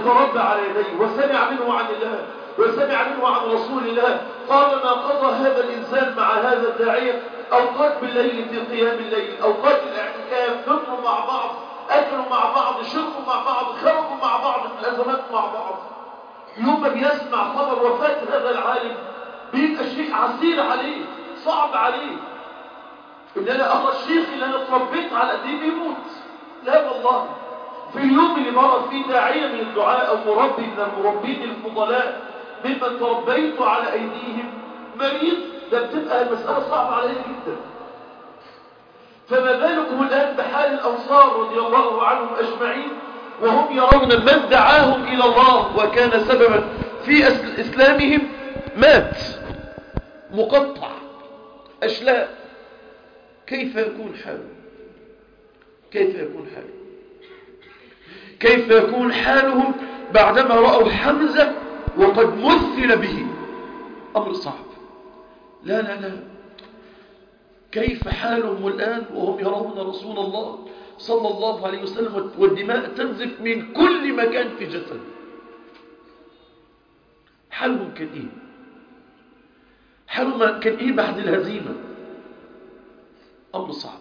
يتربى على يديه وسمع منه عن الله وسمع منه عن رسول الله قال ما قضى هذا الإنسان مع هذا الداعية أوقات بالليل في قيام الليل أوقات الاعتكاف فطروا مع بعض أكلوا مع بعض شربوا مع بعض خرجوا مع بعض في الأزمات مع بعض يوم ما بيسمع خبر وفاة هذا العالم بيبقى شيء عسير عليه صعب عليه ان انا ارى الشيخ اللي انا اتربيت على ايديه بيموت لا والله في اليوم اللي مرض فيه داعيه من الدعاء او مربي من المربين الفضلاء ممن تربيت على ايديهم مريض ده بتبقى المساله صعبه عليه جدا فما بالكم الان بحال الانصار رضي الله عنهم اجمعين وهم يرون من دعاهم الى الله وكان سببا في اسلامهم مات مقطع اشلاء كيف يكون حاله كيف يكون حاله كيف يكون حالهم بعدما رأوا حمزة وقد مثل به أمر صعب لا لا لا كيف حالهم الآن وهم يرون رسول الله صلى الله عليه وسلم والدماء تنزف من كل مكان في جسد حالهم كان إيه حالهم كان إيه بعد الهزيمة أمر صعب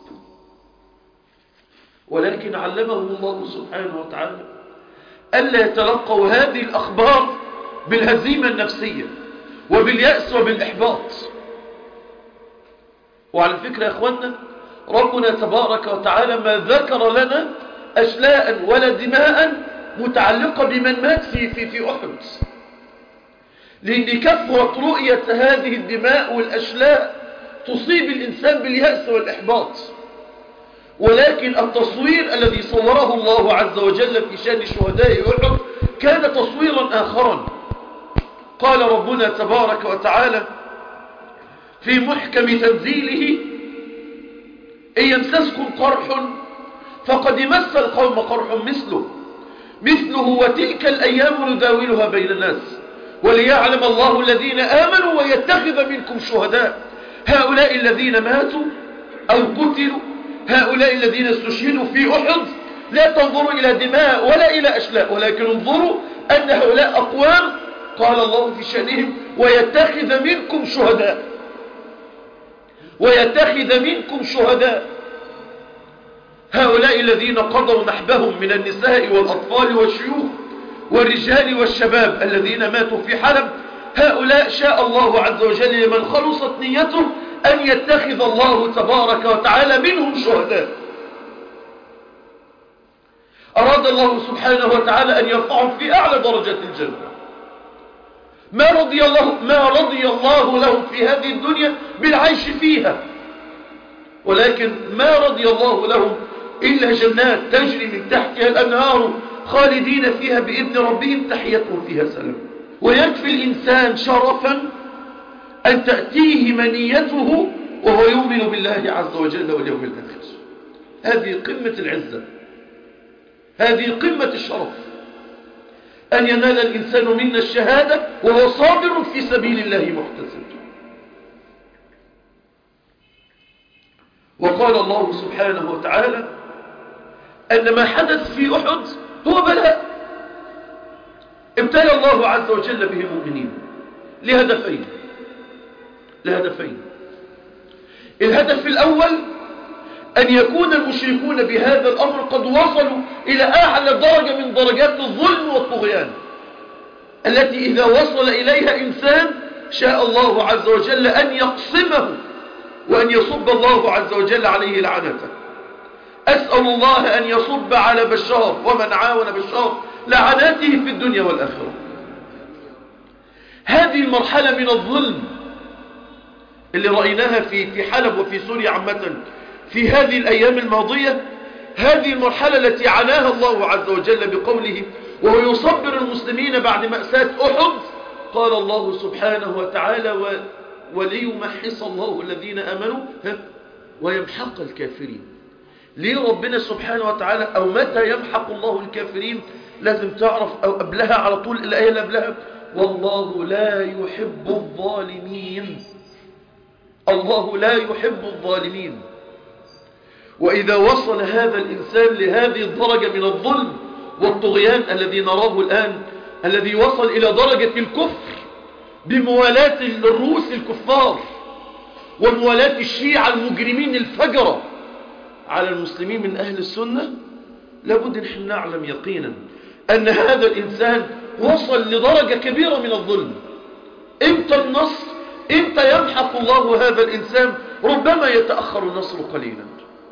ولكن علمهم الله سبحانه وتعالى ألا يتلقوا هذه الأخبار بالهزيمة النفسية وباليأس وبالإحباط وعلى فكرة يا أخوانا ربنا تبارك وتعالى ما ذكر لنا أشلاء ولا دماء متعلقة بمن مات في, في, في أحد لأن كثرة رؤية هذه الدماء والأشلاء تصيب الإنسان باليأس والإحباط ولكن التصوير الذي صوره الله عز وجل في شان شهداء أحد كان تصويرا آخرا قال ربنا تبارك وتعالى في محكم تنزيله إن يمسسكم قرح فقد مس القوم قرح مثله مثله وتلك الأيام نداولها بين الناس وليعلم الله الذين آمنوا ويتخذ منكم شهداء هؤلاء الذين ماتوا أو قتلوا هؤلاء الذين استشهدوا في أحد لا تنظروا إلى دماء ولا إلى أشلاء ولكن انظروا أن هؤلاء أقوام قال الله في شأنهم ويتخذ منكم شهداء ويتخذ منكم شهداء هؤلاء الذين قضوا نحبهم من النساء والأطفال والشيوخ والرجال والشباب الذين ماتوا في حلب هؤلاء شاء الله عز وجل لمن خلصت نيته أن يتخذ الله تبارك وتعالى منهم شهداء أراد الله سبحانه وتعالى أن يرفعهم في أعلى درجة الجنة ما رضي الله ما رضي الله لهم في هذه الدنيا بالعيش فيها ولكن ما رضي الله لهم إلا جنات تجري من تحتها الأنهار خالدين فيها بإذن ربهم تحيتهم فيها سلام ويكفي الإنسان شرفا أن تأتيه منيته وهو يؤمن بالله عز وجل واليوم الآخر هذه قمة العزة هذه قمة الشرف أن ينال الإنسان منا الشهادة وهو صابر في سبيل الله محتسب وقال الله سبحانه وتعالى أن ما حدث في أحد هو بلاء ابتلى الله عز وجل به المؤمنين لهدفين لهدفين الهدف الأول أن يكون المشركون بهذا الأمر قد وصلوا إلى أعلى درجة من درجات الظلم والطغيان التي إذا وصل إليها إنسان شاء الله عز وجل أن يقسمه وأن يصب الله عز وجل عليه لعنته أسأل الله أن يصب على بشار ومن عاون بشار لعناته في الدنيا والآخرة هذه المرحلة من الظلم اللي رأيناها في في حلب وفي سوريا عامة في هذه الأيام الماضية هذه المرحلة التي عناها الله عز وجل بقوله وهو يصبر المسلمين بعد مأساة أحد قال الله سبحانه وتعالى و وليمحص الله الذين آمنوا ويمحق الكافرين ليه ربنا سبحانه وتعالى أو متى يمحق الله الكافرين لازم تعرف أو قبلها على طول الآية اللي قبلها والله لا يحب الظالمين الله لا يحب الظالمين وإذا وصل هذا الإنسان لهذه الدرجة من الظلم والطغيان الذي نراه الآن الذي وصل إلى درجة الكفر بموالاة الروس الكفار وموالاة الشيعة المجرمين الفجرة على المسلمين من أهل السنة لابد نحن نعلم يقينا أن هذا الإنسان وصل لدرجة كبيرة من الظلم امتى النصر امتى يمحق الله هذا الإنسان ربما يتأخر النصر قليلا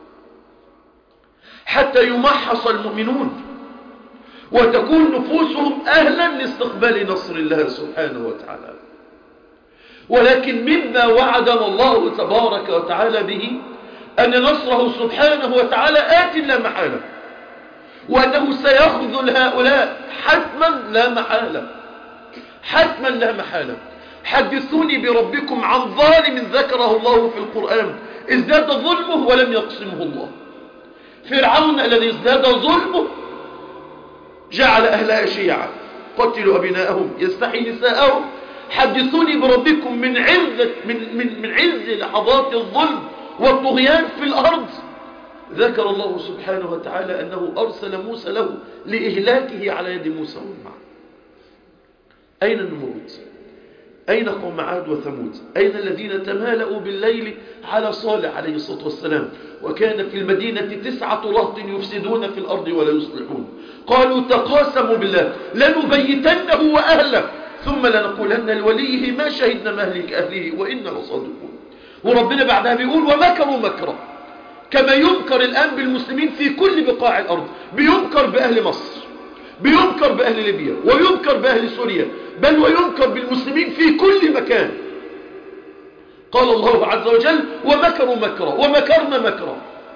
حتى يمحص المؤمنون وتكون نفوسهم أهلا لاستقبال نصر الله سبحانه وتعالى ولكن مما وعدنا الله تبارك وتعالى به أن نصره سبحانه وتعالى آت لا محالة وأنه سيخذل هؤلاء حتما لا محالة حتما لا محالة حدثوني بربكم عن ظالم ذكره الله في القرآن ازداد ظلمه ولم يقسمه الله فرعون الذي ازداد ظلمه جعل أهلها شيعا قتلوا أبناءهم يستحي نساءهم حدثوني بربكم من عزة من, من, من عز لحظات الظلم والطغيان في الأرض ذكر الله سبحانه وتعالى أنه أرسل موسى له لإهلاكه على يد موسى ومعه أين النمرود أين قوم عاد وثمود أين الذين تمالأوا بالليل على صالح عليه الصلاة والسلام وكان في المدينة تسعة رهط يفسدون في الأرض ولا يصلحون قالوا تقاسموا بالله لنبيتنه وأهله ثم لنقولن لوليه ما شهدنا مهلك أهله وإنا لصادقون وربنا بعدها بيقول ومكروا مكرا كما ينكر الآن بالمسلمين في كل بقاع الأرض بينكر بأهل مصر بينكر بأهل ليبيا وينكر بأهل سوريا بل وينكر بالمسلمين في كل مكان قال الله عز وجل ومكروا مكرا ومكرنا مكرا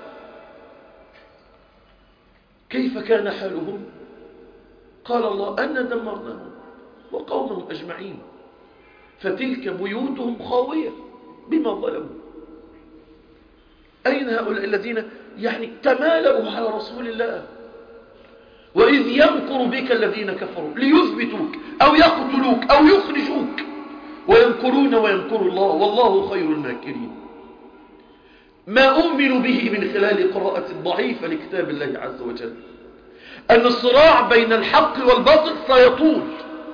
كيف كان حالهم قال الله أن دمرناهم وقومهم أجمعين فتلك بيوتهم خاوية بما ظلموا أين هؤلاء الذين يعني تمالأوا على رسول الله وإذ يمكر بك الذين كفروا ليثبتوك أو يقتلوك أو يخرجوك ويمكرون ويمكر الله والله خير الماكرين ما أؤمن به من خلال قراءة ضعيفة لكتاب الله عز وجل أن الصراع بين الحق والباطل سيطول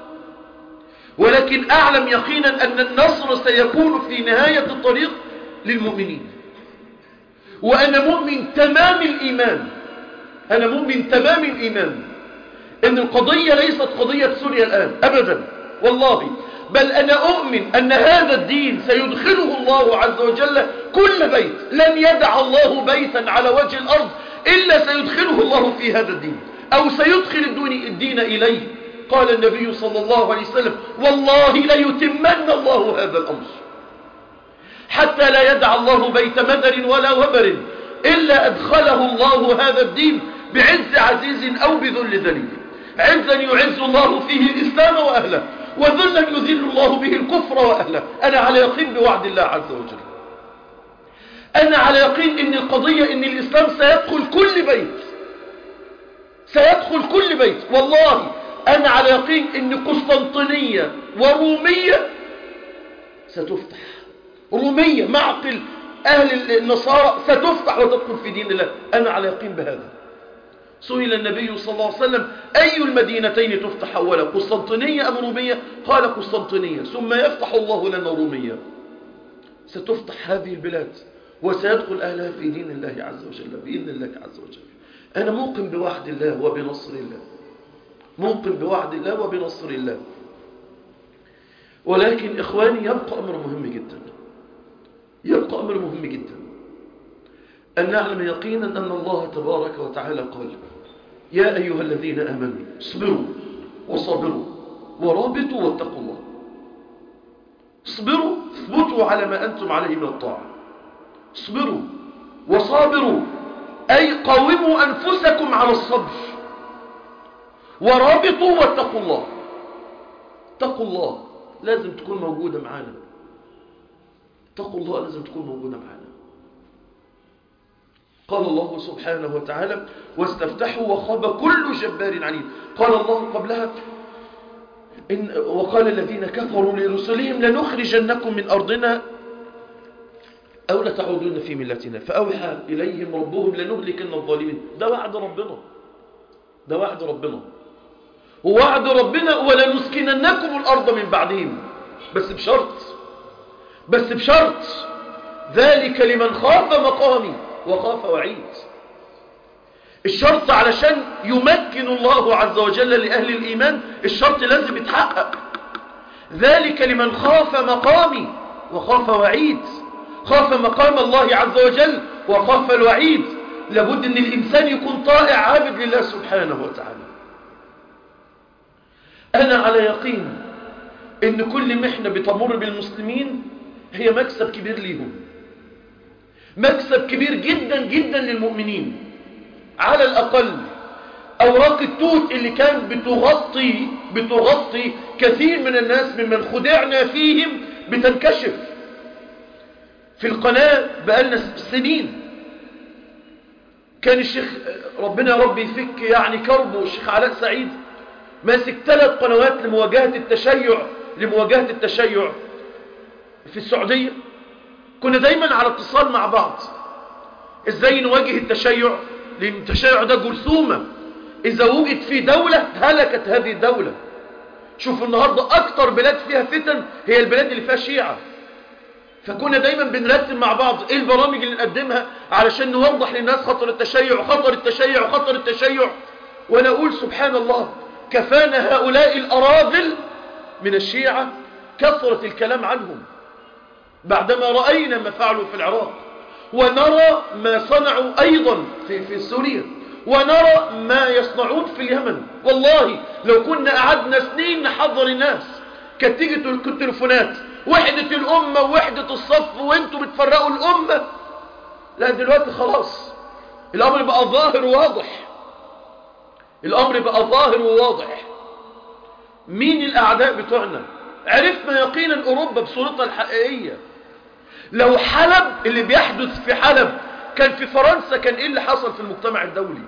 ولكن أعلم يقينا أن النصر سيكون في نهاية الطريق للمؤمنين وأنا مؤمن تمام الإيمان أنا مؤمن تمام الإيمان إن القضية ليست قضية سوريا الآن أبدا والله بل أنا أؤمن أن هذا الدين سيدخله الله عز وجل كل بيت لن يدع الله بيتا على وجه الأرض إلا سيدخله الله في هذا الدين أو سيدخل الدين إليه قال النبي صلى الله عليه وسلم والله ليتمن الله هذا الأمر حتى لا يدع الله بيت مدر ولا وبر إلا أدخله الله هذا الدين بعز عزيز أو بذل ذليل عزا يعز الله فيه الإسلام وأهله وذلا يذل الله به الكفر وأهله أنا على يقين بوعد الله عز وجل أنا على يقين أن القضية أن الإسلام سيدخل كل بيت سيدخل كل بيت والله أنا على يقين أن قسطنطينية ورومية ستفتح رومية معقل أهل النصارى ستفتح وتدخل في دين الله أنا على يقين بهذا سئل النبي صلى الله عليه وسلم أي المدينتين تفتح أولا قسطنطينية أم رومية قال قسطنطينية ثم يفتح الله لنا رومية ستفتح هذه البلاد وسيدخل أهلها في دين الله عز وجل بإذن الله عز وجل أنا موقن بوعد الله وبنصر الله موقن بوعد الله وبنصر الله ولكن إخواني يبقى أمر مهم جدا يبقى أمر مهم جدا أن نعلم يقينا أن الله تبارك وتعالى قال يا أيها الذين آمنوا اصبروا وصابروا ورابطوا واتقوا الله اصبروا اثبتوا على ما أنتم عليه من الطاعة اصبروا وصابروا أي قاوموا أنفسكم على الصبر ورابطوا واتقوا الله اتقوا الله لازم تكون موجودة معانا اتقوا الله لازم تكون موجودة معانا قال الله سبحانه وتعالى واستفتحوا وخاب كل جبار عنيد قال الله قبلها إن وقال الذين كفروا لرسلهم لنخرجنكم من أرضنا أو لتعودون في ملتنا فأوحى إليهم ربهم لنهلكن الظالمين ده وعد ربنا ده وعد ربنا ووعد ربنا ولنسكننكم الأرض من بعدهم بس بشرط بس بشرط ذلك لمن خاف مقامي وخاف وعيد الشرط علشان يمكن الله عز وجل لأهل الإيمان الشرط لازم يتحقق ذلك لمن خاف مقامي وخاف وعيد خاف مقام الله عز وجل وخاف الوعيد لابد ان الانسان يكون طائع عابد لله سبحانه وتعالى انا على يقين ان كل محنة بتمر بالمسلمين هي مكسب كبير ليهم مكسب كبير جدا جدا للمؤمنين على الاقل اوراق التوت اللي كانت بتغطي بتغطي كثير من الناس ممن خدعنا فيهم بتنكشف في القناة بقالنا سنين كان الشيخ ربنا يا رب يفك يعني كربه الشيخ علاء سعيد ماسك ثلاث قنوات لمواجهة التشيع لمواجهة التشيع في السعودية كنا دايما على اتصال مع بعض ازاي نواجه التشيع لان التشيع ده جرثومة اذا وجد في دولة هلكت هذه الدولة شوف النهاردة اكتر بلاد فيها فتن هي البلاد اللي فيها شيعة فكنا دايما بنرتب مع بعض ايه البرامج اللي نقدمها علشان نوضح للناس خطر التشيع خطر التشيع خطر التشيع وانا اقول سبحان الله كفانا هؤلاء الأراذل من الشيعة كثرة الكلام عنهم بعدما رأينا ما فعلوا في العراق ونرى ما صنعوا أيضا في, في سوريا ونرى ما يصنعون في اليمن والله لو كنا قعدنا سنين نحضر الناس كانت تيجي التليفونات وحدة الأمة ووحدة الصف وانتوا بتفرقوا الأمة لا دلوقتي خلاص الأمر بقى ظاهر وواضح الأمر بقى ظاهر وواضح مين الأعداء بتوعنا عرفنا يقينا أوروبا بصورتها الحقيقية لو حلب اللي بيحدث في حلب كان في فرنسا كان إيه اللي حصل في المجتمع الدولي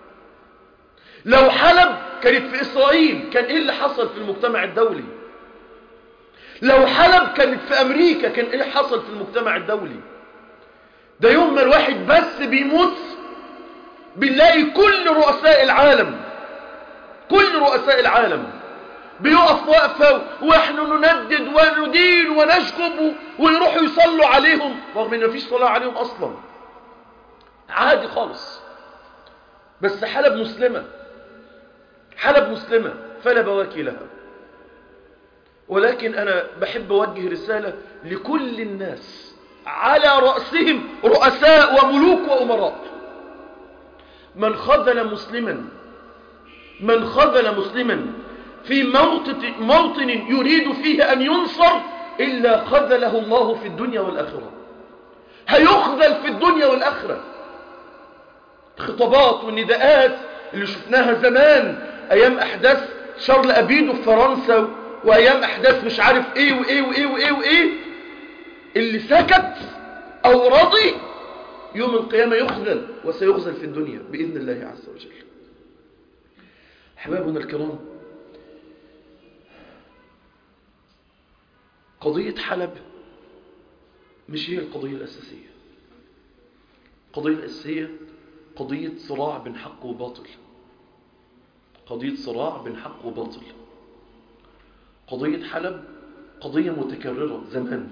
لو حلب كانت في إسرائيل كان إيه اللي حصل في المجتمع الدولي لو حلب كانت في أمريكا كان إيه حصل في المجتمع الدولي ده يوم ما الواحد بس بيموت بنلاقي كل رؤساء العالم كل رؤساء العالم بيقف وقفة واحنا نندد وندين ونشكب ويروحوا يصلوا عليهم رغم ان مفيش صلاة عليهم اصلا عادي خالص بس حلب مسلمة حلب مسلمة فلا بواكي لها ولكن انا بحب اوجه رسالة لكل الناس على رأسهم رؤساء وملوك وامراء من خذل مسلما من خذل مسلما في موطن, موطن يريد فيه أن ينصر إلا خذله الله في الدنيا والآخرة هيخذل في الدنيا والآخرة الخطابات والنداءات اللي شفناها زمان أيام أحداث شارل أبيدو في فرنسا وأيام أحداث مش عارف إيه وإيه وإيه وإيه وإيه اللي سكت أو رضي يوم القيامة يخذل وسيخذل في الدنيا بإذن الله عز وجل أحبابنا الكرام قضية حلب مش هي القضية الأساسية القضية الأساسية قضية صراع بين حق وباطل قضية صراع بين حق وباطل قضية حلب قضية متكررة زمان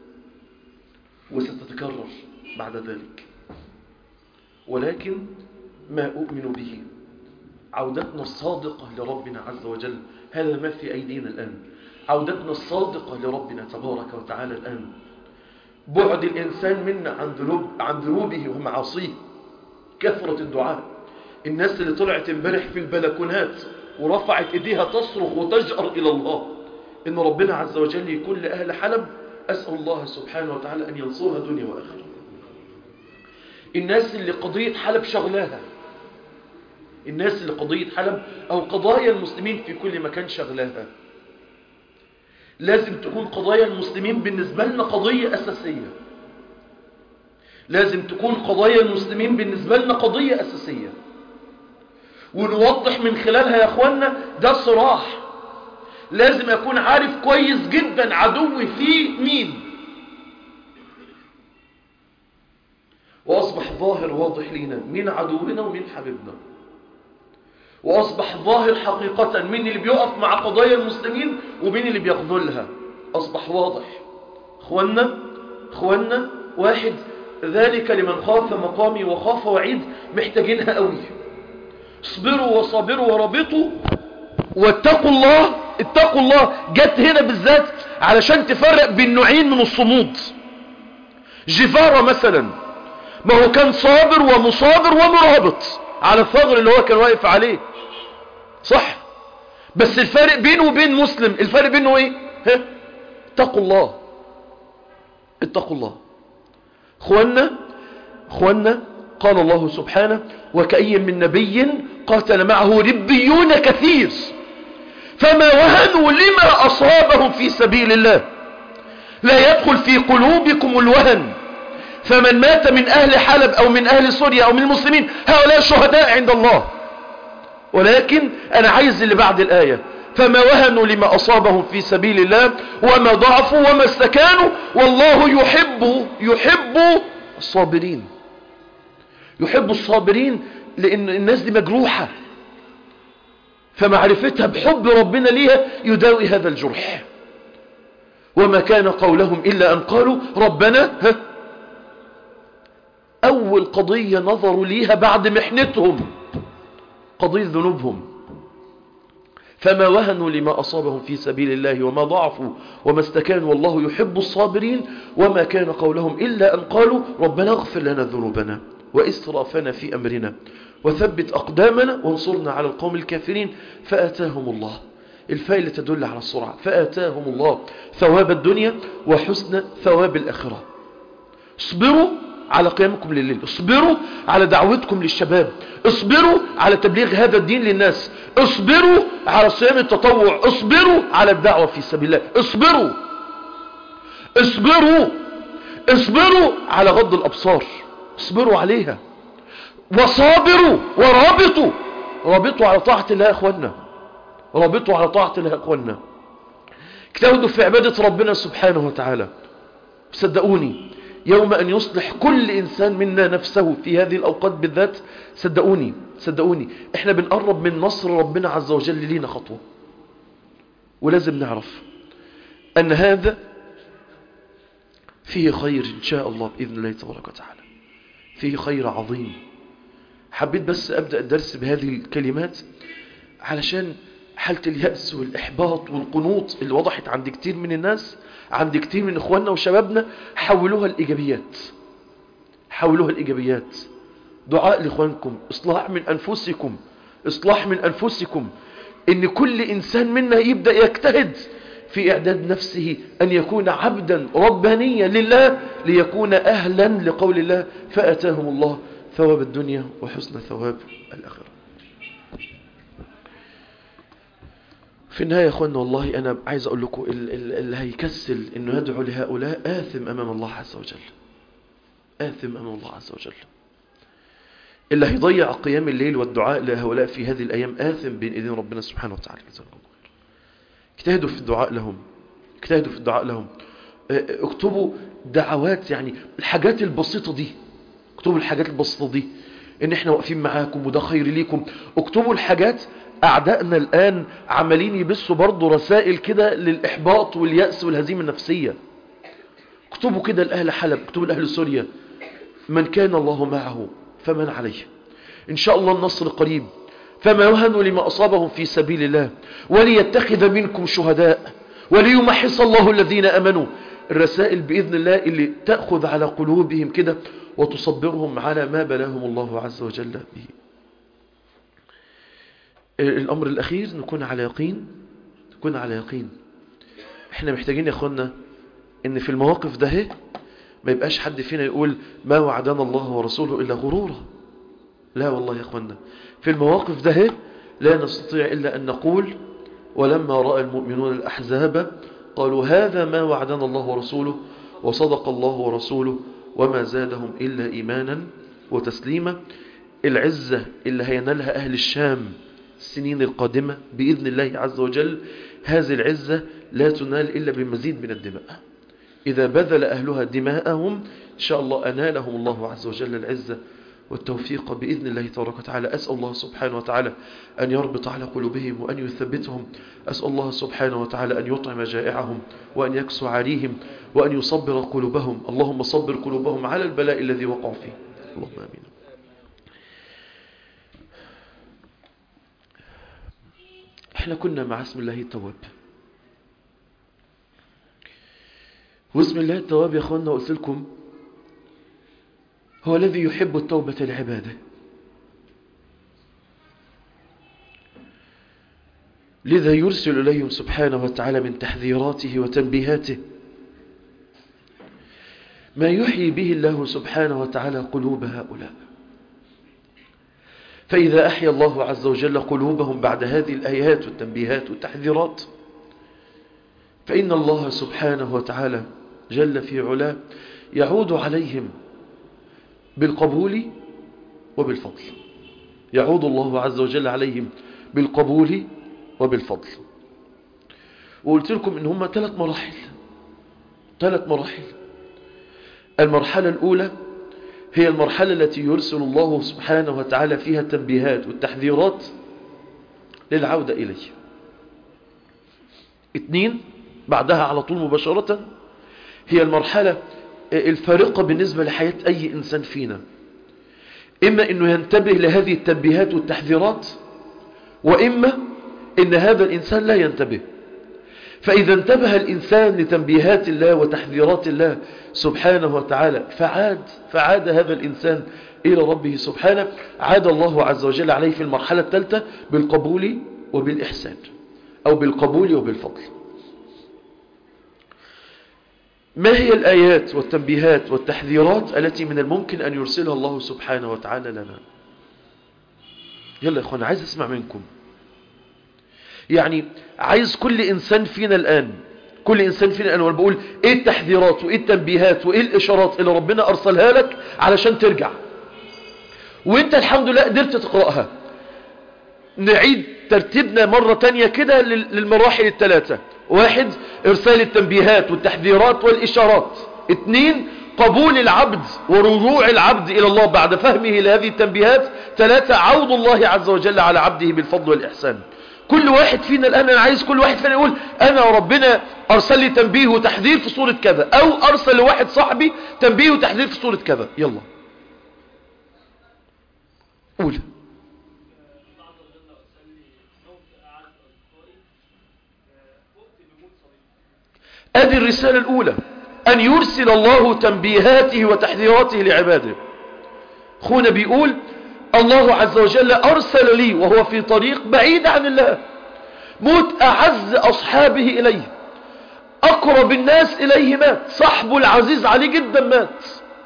وستتكرر بعد ذلك ولكن ما أؤمن به عودتنا الصادقة لربنا عز وجل هذا ما في أيدينا الآن عودتنا الصادقة لربنا تبارك وتعالى الآن بعد الإنسان منا عن ذنوب عن ذنوبه ومعاصيه كثرة الدعاء الناس اللي طلعت امبارح في البلكونات ورفعت ايديها تصرخ وتجأر إلى الله إن ربنا عز وجل يكون لأهل حلب أسأل الله سبحانه وتعالى أن ينصرها دنيا وآخرة الناس اللي قضية حلب شغلاها الناس اللي قضية حلب أو قضايا المسلمين في كل مكان شغلاها لازم تكون قضايا المسلمين بالنسبة لنا قضية أساسية لازم تكون قضايا المسلمين بالنسبة لنا قضية أساسية ونوضح من خلالها يا أخوانا ده صراع لازم أكون عارف كويس جدا عدوي فيه مين وأصبح ظاهر واضح لنا مين عدونا ومين حبيبنا وأصبح ظاهر حقيقة مين اللي بيقف مع قضايا المسلمين ومين اللي بيخذلها أصبح واضح اخوانا اخوانا واحد ذلك لمن خاف مقامي وخاف وعيد محتاجينها قوي اصبروا وصابروا ورابطوا واتقوا الله اتقوا الله جت هنا بالذات علشان تفرق بين نوعين من الصمود جفارة مثلا ما هو كان صابر ومصابر ومرابط على الثغر اللي هو كان واقف عليه صح بس الفرق بينه وبين مسلم الفرق بينه ايه ها اتقوا الله اتقوا الله اخوانا اخوانا قال الله سبحانه وكأي من نبي قاتل معه ربيون كثير فما وهنوا لما أصابهم في سبيل الله لا يدخل في قلوبكم الوهن فمن مات من أهل حلب أو من أهل سوريا أو من المسلمين هؤلاء شهداء عند الله ولكن أنا عايز اللي بعد الآية فما وهنوا لما أصابهم في سبيل الله وما ضعفوا وما استكانوا والله يحب يحب الصابرين يحب الصابرين لأن الناس دي مجروحة فمعرفتها بحب ربنا ليها يداوي هذا الجرح وما كان قولهم إلا أن قالوا ربنا ها أول قضية نظروا ليها بعد محنتهم قضية ذنوبهم فما وهنوا لما أصابهم في سبيل الله وما ضعفوا وما استكانوا والله يحب الصابرين وما كان قولهم إلا أن قالوا ربنا اغفر لنا ذنوبنا وإسرافنا في أمرنا وثبت أقدامنا وانصرنا على القوم الكافرين فآتاهم الله الفائلة تدل على السرعة فآتاهم الله ثواب الدنيا وحسن ثواب الآخرة اصبروا على قيامكم لليل اصبروا على دعوتكم للشباب اصبروا على تبليغ هذا الدين للناس اصبروا على صيام التطوع اصبروا على الدعوة في سبيل الله اصبروا اصبروا اصبروا على غض الأبصار اصبروا عليها وصابروا ورابطوا رابطوا على طاعة الله يا اخوانا رابطوا على طاعة الله يا اخوانا اجتهدوا في عبادة ربنا سبحانه وتعالى صدقوني يوم أن يصلح كل إنسان منا نفسه في هذه الأوقات بالذات صدقوني صدقوني احنا بنقرب من نصر ربنا عز وجل لينا خطوة ولازم نعرف أن هذا فيه خير إن شاء الله بإذن الله تبارك وتعالى فيه خير عظيم حبيت بس أبدأ الدرس بهذه الكلمات علشان حالة اليأس والإحباط والقنوط اللي وضحت عند كتير من الناس عند كتير من إخواننا وشبابنا حولوها الإيجابيات حولوها الإيجابيات دعاء لإخوانكم إصلاح من أنفسكم إصلاح من أنفسكم إن كل إنسان منا يبدأ يجتهد في إعداد نفسه أن يكون عبدا ربانيا لله ليكون أهلا لقول الله فأتاهم الله ثواب الدنيا وحسن ثواب الآخرة في النهاية يا أخوانا والله أنا عايز أقول لكم اللي هيكسل أنه يدعو لهؤلاء آثم أمام الله عز وجل آثم أمام الله عز وجل اللي هيضيع قيام الليل والدعاء لهؤلاء في هذه الأيام آثم بين إذن ربنا سبحانه وتعالى اجتهدوا في الدعاء لهم اجتهدوا في الدعاء لهم اكتبوا دعوات يعني الحاجات البسيطة دي اكتبوا الحاجات البسيطة دي ان احنا واقفين معاكم وده خير ليكم اكتبوا الحاجات اعدائنا الان عمالين يبثوا برضه رسائل كده للاحباط واليأس والهزيمة النفسية اكتبوا كده لأهل حلب اكتبوا لأهل سوريا من كان الله معه فمن عليه ان شاء الله النصر قريب فما وهنوا لما أصابهم في سبيل الله وليتخذ منكم شهداء وليمحص الله الذين أمنوا الرسائل بإذن الله اللي تأخذ على قلوبهم كده وتصبرهم على ما بلاهم الله عز وجل به الأمر الأخير نكون على يقين نكون على يقين احنا محتاجين يا أخوانا ان في المواقف ده ما يبقاش حد فينا يقول ما وعدنا الله ورسوله إلا غرورا لا والله يا أخوانا في المواقف ده لا نستطيع إلا أن نقول ولما رأى المؤمنون الأحزاب قالوا هذا ما وعدنا الله ورسوله وصدق الله ورسوله وما زادهم إلا إيمانا وتسليما العزة اللي هينالها أهل الشام السنين القادمة بإذن الله عز وجل هذه العزة لا تنال إلا بمزيد من الدماء إذا بذل أهلها دماءهم إن شاء الله أنالهم الله عز وجل العزة والتوفيق بإذن الله تبارك وتعالى أسأل الله سبحانه وتعالى أن يربط على قلوبهم وأن يثبتهم أسأل الله سبحانه وتعالى أن يطعم جائعهم وأن يكسو عاريهم وأن يصبر قلوبهم اللهم صبر قلوبهم على البلاء الذي وقعوا فيه اللهم آمين احنا كنا مع اسم الله التواب واسم الله التواب يا اخوانا قلت لكم هو الذي يحب التوبة لعباده لذا يرسل إليهم سبحانه وتعالى من تحذيراته وتنبيهاته ما يحيي به الله سبحانه وتعالى قلوب هؤلاء فإذا أحيا الله عز وجل قلوبهم بعد هذه الآيات والتنبيهات والتحذيرات فإن الله سبحانه وتعالى جل في علاه يعود عليهم بالقبول وبالفضل يعود الله عز وجل عليهم بالقبول وبالفضل وقلت لكم إن هم ثلاث مراحل ثلاث مراحل المرحلة الأولى هي المرحلة التي يرسل الله سبحانه وتعالى فيها التنبيهات والتحذيرات للعودة إليه اثنين بعدها على طول مباشرة هي المرحلة الفارقة بالنسبة لحياة أي إنسان فينا إما أنه ينتبه لهذه التنبيهات والتحذيرات وإما أن هذا الإنسان لا ينتبه فإذا انتبه الإنسان لتنبيهات الله وتحذيرات الله سبحانه وتعالى فعاد فعاد هذا الإنسان إلى ربه سبحانه عاد الله عز وجل عليه في المرحلة الثالثة بالقبول وبالإحسان أو بالقبول وبالفضل ما هي الآيات والتنبيهات والتحذيرات التي من الممكن أن يرسلها الله سبحانه وتعالى لنا يلا يا أخوانا عايز أسمع منكم يعني عايز كل إنسان فينا الآن كل إنسان فينا الآن وأنا بقول إيه التحذيرات وإيه التنبيهات وإيه الإشارات اللي ربنا أرسلها لك علشان ترجع وإنت الحمد لله قدرت تقرأها نعيد ترتيبنا مرة تانية كده للمراحل الثلاثة واحد إرسال التنبيهات والتحذيرات والإشارات اثنين قبول العبد ورجوع العبد إلى الله بعد فهمه لهذه التنبيهات ثلاثة عود الله عز وجل على عبده بالفضل والإحسان كل واحد فينا الآن أنا عايز كل واحد فينا يقول أنا ربنا أرسل لي تنبيه وتحذير في صورة كذا أو أرسل لواحد صاحبي تنبيه وتحذير في صورة كذا يلا قول ادي الرسالة الاولى ان يرسل الله تنبيهاته وتحذيراته لعباده اخونا بيقول الله عز وجل ارسل لي وهو في طريق بعيد عن الله موت اعز اصحابه اليه اقرب الناس اليه مات صاحبه العزيز عليه جدا مات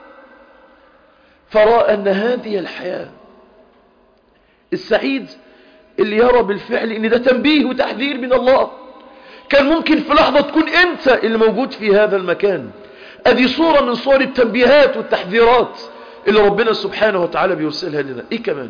فرأى ان هذه الحياة السعيد اللي يرى بالفعل ان ده تنبيه وتحذير من الله كان ممكن في لحظة تكون انت اللي موجود في هذا المكان ادي صورة من صور التنبيهات والتحذيرات اللي ربنا سبحانه وتعالى بيرسلها لنا ايه كمان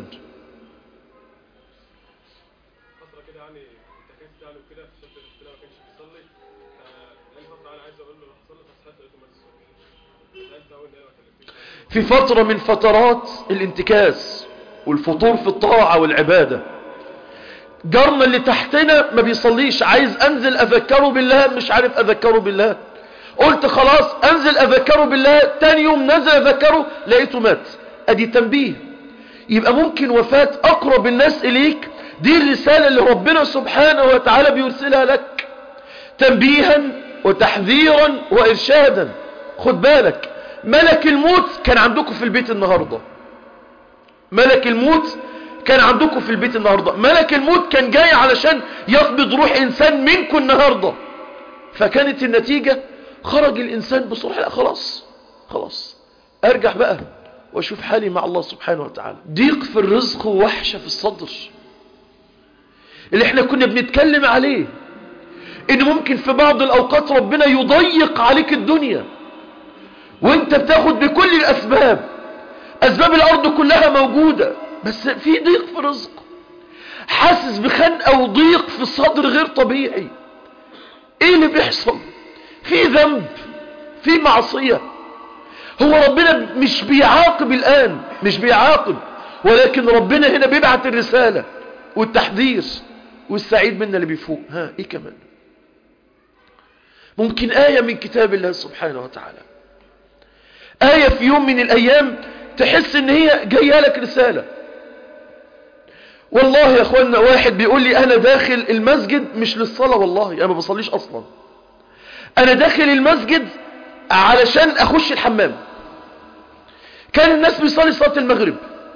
فترة كده يعني التكليف بتاعه وكده في شدة الاختلاف ما كانش بيصلي فلان فترة انا عايز اقول له صلي بس حتى لقيته ما تصليش عايز اقول ان انا ما كلمتوش في فترة من فترات الانتكاس والفطور في الطاعة والعبادة جارنا اللي تحتنا ما بيصليش عايز انزل اذكره بالله مش عارف اذكره بالله قلت خلاص انزل اذكره بالله تاني يوم نزل اذكره لقيته مات ادي تنبيه يبقى ممكن وفاة اقرب الناس اليك دي الرسالة اللي ربنا سبحانه وتعالى بيرسلها لك تنبيها وتحذيرا وارشادا خد بالك ملك الموت كان عندكم في البيت النهاردة ملك الموت كان عندكم في البيت النهاردة ملك الموت كان جاي علشان يقبض روح انسان منكم النهاردة فكانت النتيجة خرج الانسان بصروح لا خلاص خلاص ارجع بقى واشوف حالي مع الله سبحانه وتعالى ضيق في الرزق ووحشة في الصدر اللي احنا كنا بنتكلم عليه ان ممكن في بعض الاوقات ربنا يضيق عليك الدنيا وانت بتاخد بكل الاسباب اسباب الارض كلها موجودة بس في ضيق في الرزق حاسس بخنقة وضيق في الصدر غير طبيعي ايه اللي بيحصل في ذنب في معصية هو ربنا مش بيعاقب الآن مش بيعاقب ولكن ربنا هنا بيبعت الرسالة والتحذير والسعيد منا اللي بيفوق ها ايه كمان ممكن آية من كتاب الله سبحانه وتعالى آية في يوم من الأيام تحس ان هي جاية لك رسالة والله يا اخوانا واحد بيقول لي انا داخل المسجد مش للصلاة والله انا ما بصليش اصلا انا داخل المسجد علشان اخش الحمام كان الناس بيصلي صلاة المغرب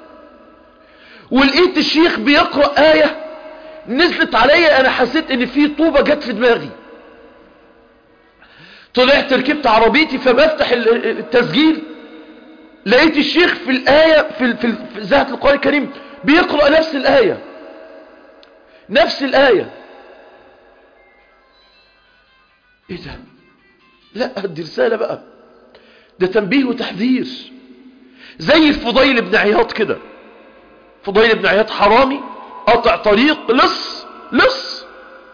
ولقيت الشيخ بيقرأ آية نزلت عليا انا حسيت ان في طوبة جت في دماغي طلعت ركبت عربيتي فبفتح التسجيل لقيت الشيخ في الآية في, في, في ذات القرآن الكريم بيقرأ نفس الآية نفس الآية ايه ده لا دي رسالة بقى ده تنبيه وتحذير زي الفضيل بن عياض كده فضيل بن عياض حرامي قطع طريق لص لص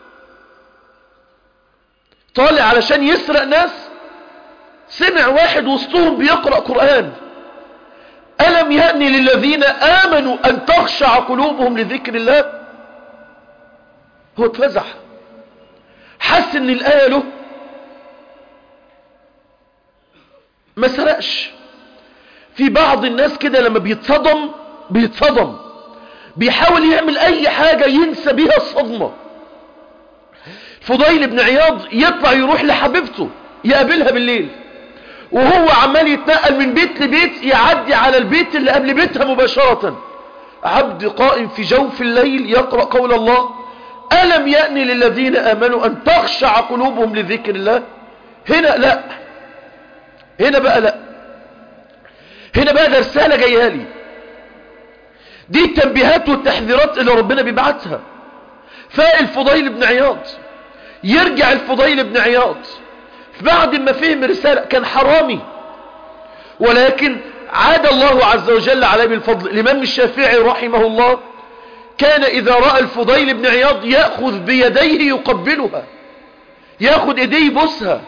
طالع علشان يسرق ناس سمع واحد وسطهم بيقرأ قرآن ألم يأني للذين آمنوا أن تخشع قلوبهم لذكر الله هو اتفزح حس ان الآية له ما سرقش في بعض الناس كده لما بيتصدم بيتصدم بيحاول يعمل اي حاجة ينسى بيها الصدمة فضيل بن عياض يطلع يروح لحبيبته يقابلها بالليل وهو عمال يتنقل من بيت لبيت يعدي على البيت اللي قبل بيتها مباشرة عبد قائم في جوف الليل يقرأ قول الله ألم يأني للذين آمنوا أن تخشع قلوبهم لذكر الله هنا لا هنا بقى لا هنا بقى ده رسالة جايه لي دي التنبيهات والتحذيرات اللي ربنا بيبعتها فالفضيل بن عياض يرجع الفضيل بن عياض بعد ما فهم رسالة كان حرامي ولكن عاد الله عز وجل عليه بالفضل الإمام الشافعي رحمه الله كان إذا رأى الفضيل بن عياض يأخذ بيديه يقبلها يأخذ إيديه يبوسها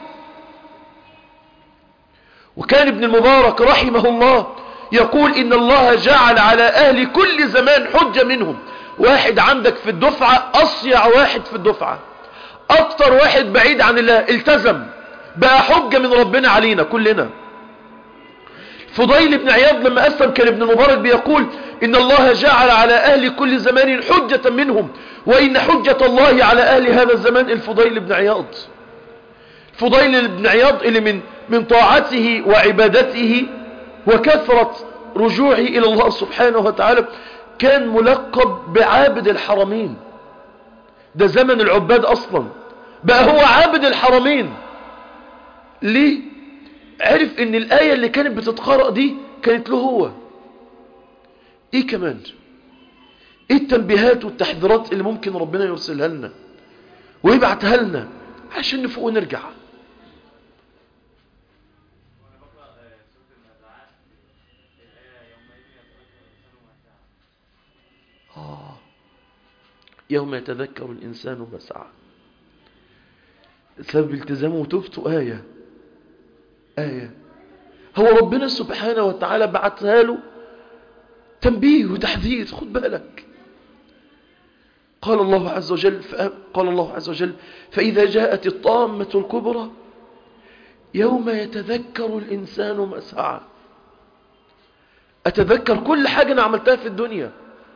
وكان ابن المبارك رحمه الله يقول إن الله جعل على أهل كل زمان حجة منهم واحد عندك في الدفعة أصيع واحد في الدفعة أكتر واحد بعيد عن الله التزم بقى حجة من ربنا علينا كلنا فضيل بن عياض لما أسلم كان ابن المبارك بيقول إن الله جعل على أهل كل زمان حجة منهم وإن حجة الله على أهل هذا الزمان الفضيل بن عياض فضيل بن عياض اللي من من طاعته وعبادته وكثرة رجوعه إلى الله سبحانه وتعالى كان ملقب بعابد الحرمين ده زمن العباد أصلا بقى هو عابد الحرمين ليه عرف ان الآية اللي كانت بتتقرأ دي كانت له هو ايه كمان ايه التنبيهات والتحذيرات اللي ممكن ربنا يرسلها لنا ويبعتها لنا عشان نفوق ونرجع آه. يوم يتذكر الإنسان ما سعى سبب التزامه وتوبته آية آية هو ربنا سبحانه وتعالى بعتها له تنبيه وتحذير خد بالك قال الله عز وجل قال الله عز وجل فإذا جاءت الطامة الكبرى يوم يتذكر الإنسان ما سعى أتذكر كل حاجة أنا عملتها في الدنيا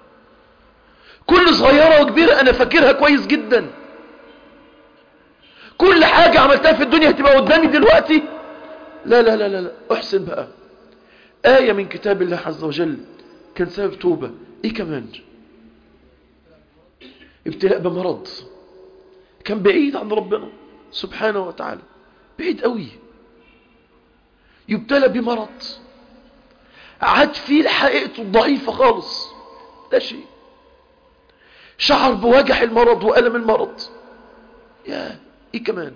كل صغيرة وكبيرة أنا فاكرها كويس جدا كل حاجة عملتها في الدنيا هتبقى قدامي دلوقتي لا لا لا لا, لا. احسن بقى آية من كتاب الله عز وجل كان سبب توبة ايه كمان ابتلاء بمرض كان بعيد عن ربنا سبحانه وتعالى بعيد قوي يبتلى بمرض عاد فيه حقيقته الضعيفة خالص لا شيء شعر بوجع المرض وألم المرض يا ايه كمان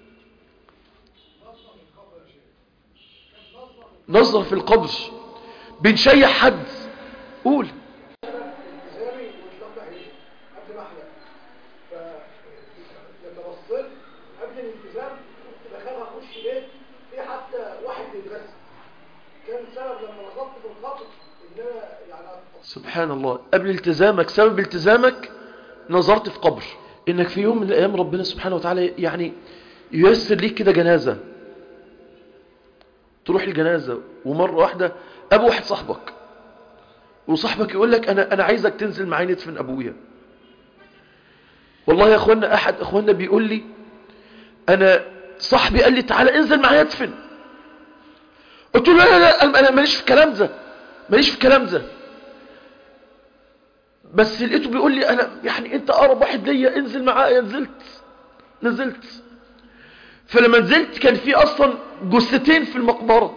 نظر في القبر بنشيح حد قول التزامي واتلقى عليه قبل ما احلم فلما بصيت قبل الالتزام كنت بخاف اخش بيت في حتى واحد بيتغسل سبحان الله قبل التزامك سبب التزامك نظرت في قبر انك في يوم من الايام ربنا سبحانه وتعالى يعني ييسر ليك كده جنازة تروح الجنازة ومرة واحدة ابو واحد صاحبك وصاحبك يقول لك انا انا عايزك تنزل معايا ندفن ابويا والله يا اخوانا احد اخوانا بيقول لي انا صاحبي قال لي تعالى انزل معايا ادفن قلت له لا لا لا انا ماليش في الكلام ده ماليش في الكلام ده بس لقيته بيقول لي انا يعني انت اقرب واحد ليا انزل معايا نزلت نزلت فلما نزلت كان في اصلا جثتين في المقبره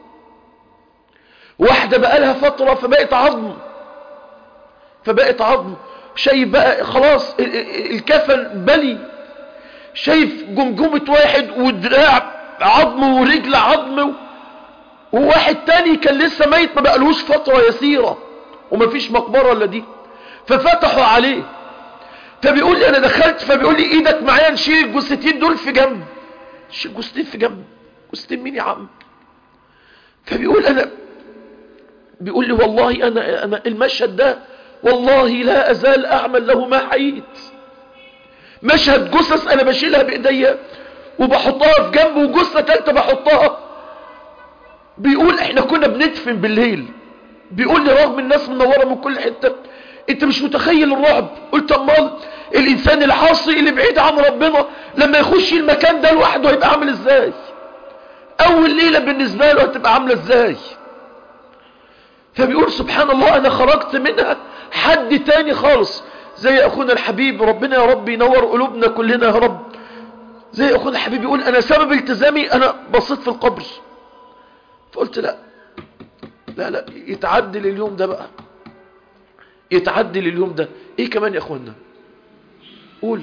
واحده بقى لها فتره فبقت عظم فبقت عظم شايف بقى خلاص ال- ال- الكفن بلي شايف جمجمه واحد ودراع عظم ورجل عظم وواحد تاني كان لسه ميت ما بقالهوش فتره يسيره ومفيش مقبره الا دي ففتحوا عليه فبيقول لي انا دخلت فبيقول لي ايدك معايا نشيل الجثتين دول في جنب نشيل الجثتين في جنب جثتين مين يا عم فبيقول انا بيقول لي والله انا انا المشهد ده والله لا ازال اعمل له ما حييت مشهد جثث انا بشيلها بايديا وبحطها في جنب وجثه ثالثه بحطها بيقول احنا كنا بندفن بالليل بيقول لي رغم الناس منوره من كل حته انت مش متخيل الرعب قلت امال الانسان العاصي اللي بعيد عن ربنا لما يخش المكان ده لوحده هيبقى عامل ازاي اول ليله بالنسبه له هتبقى عامله ازاي فبيقول سبحان الله انا خرجت منها حد تاني خالص زي اخونا الحبيب ربنا يا رب ينور قلوبنا كلنا يا رب زي اخونا الحبيب يقول انا سبب التزامي انا بصيت في القبر فقلت لا لا لا يتعدل اليوم ده بقى يتعدل اليوم ده ايه كمان يا اخوانا قول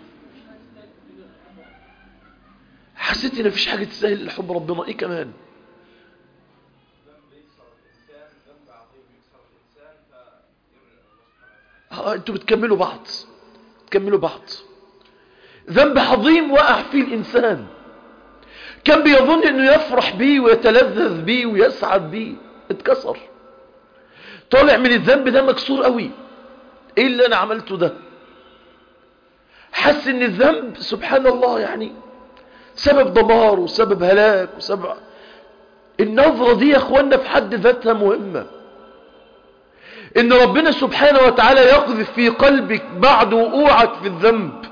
حسيت ان مفيش حاجه تستاهل حب ربنا ايه كمان اه انتوا بتكملوا بعض بتكملوا بعض ذنب عظيم وقع فيه الانسان كان بيظن انه يفرح بيه ويتلذذ بيه ويسعد بيه اتكسر طالع من الذنب ده مكسور قوي ايه اللي انا عملته ده حس ان الذنب سبحان الله يعني سبب دمار وسبب هلاك وسبب النظرة دي يا اخوانا في حد ذاتها مهمة ان ربنا سبحانه وتعالى يقذف في قلبك بعد وقوعك في الذنب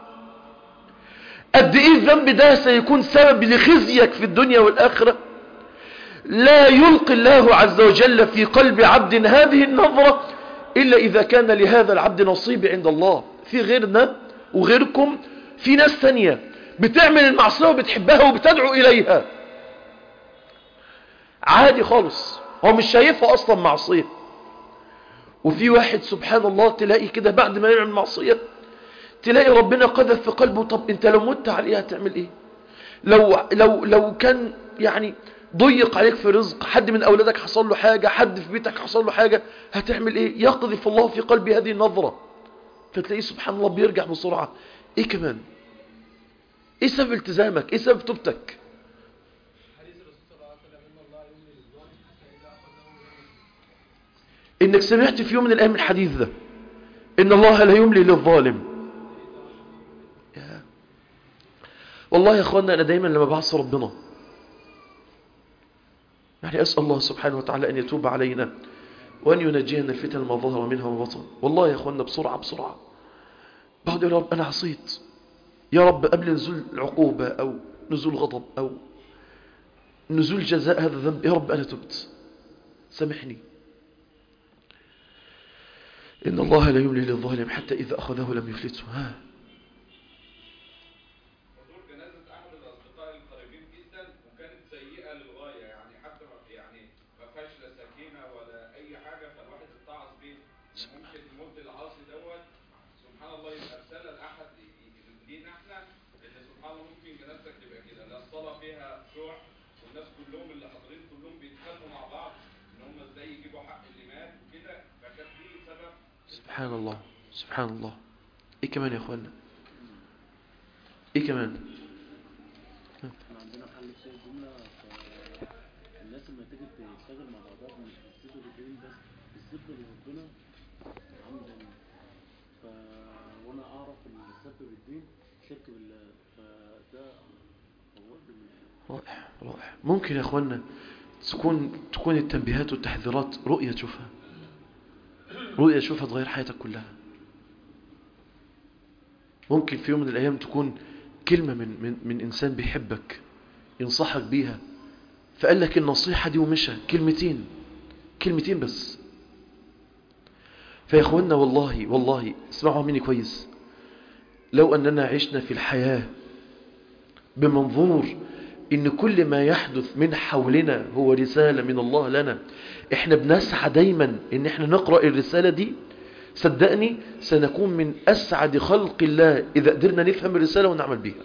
قد ايه الذنب ده سيكون سبب لخزيك في الدنيا والاخره لا يلقي الله عز وجل في قلب عبد هذه النظرة إلا إذا كان لهذا العبد نصيب عند الله في غيرنا وغيركم في ناس ثانية بتعمل المعصية وبتحبها وبتدعو إليها عادي خالص هو مش شايفها أصلا معصية وفي واحد سبحان الله تلاقي كده بعد ما يعمل معصية تلاقي ربنا قذف في قلبه طب انت لو مت عليها هتعمل ايه لو, لو, لو كان يعني ضيق عليك في رزق حد من أولادك حصل له حاجة حد في بيتك حصل له حاجة هتعمل إيه يقذف الله في قلبي هذه النظرة فتلاقيه سبحان الله بيرجع بسرعة إيه كمان إيه سبب التزامك إيه سبب توبتك إنك سمعت في يوم من الأيام الحديث ده إن الله لا يملي للظالم يا. والله يا أخوانا أنا دايما لما بعصي ربنا يعني أسأل الله سبحانه وتعالى أن يتوب علينا وأن ينجينا الفتن ما ظهر منها وبطن والله يا أخوانا بسرعة بسرعة بعد يا رب أنا عصيت يا رب قبل نزول العقوبة أو نزول غضب أو نزول جزاء هذا الذنب يا رب أنا تبت سامحني إن الله لا يملي للظالم حتى إذا أخذه لم يفلته ها حضور جنازة أحد الأصدقاء القريبين جدا وكانت سيئة للغاية يعني حتى ما يعني ما فيهاش لا سكينة ولا أي حاجة فالواحد اتعظ بيه ممكن موت العاصي دوت سبحان الله يبقى رسالة لأحد ي- ي- لينا احنا إن سبحان الله ممكن جنازتك تبقى كده لا الصلاة فيها شوع والناس كلهم اللي حاضرين كلهم بيتخانقوا مع بعض إن هم إزاي يجيبوا حق اللي مات وكده فكان دي سبب سبحان الله سبحان الله ايه كمان يا اخوانا ايه كمان احنا عندنا حل شيء جملة الناس لما تيجي تشتغل مع بعضها مش بيسيبوا الرجالين بس السب لربنا عمدا ف وانا اعرف ان السب بالدين شرك بالله فده فوضني من رائع رائع ممكن يا اخوانا تكون تكون التنبيهات والتحذيرات رؤية تشوفها رؤية تشوفها تغير حياتك كلها ممكن في يوم من الأيام تكون كلمة من, من, من إنسان بيحبك ينصحك بيها فقال لك النصيحة دي ومشى كلمتين كلمتين بس فيا اخوانا والله والله اسمعوا مني كويس لو أننا عشنا في الحياة بمنظور إن كل ما يحدث من حولنا هو رسالة من الله لنا إحنا بنسعى دايما إن إحنا نقرأ الرسالة دي صدقني سنكون من أسعد خلق الله إذا قدرنا نفهم الرسالة ونعمل بيها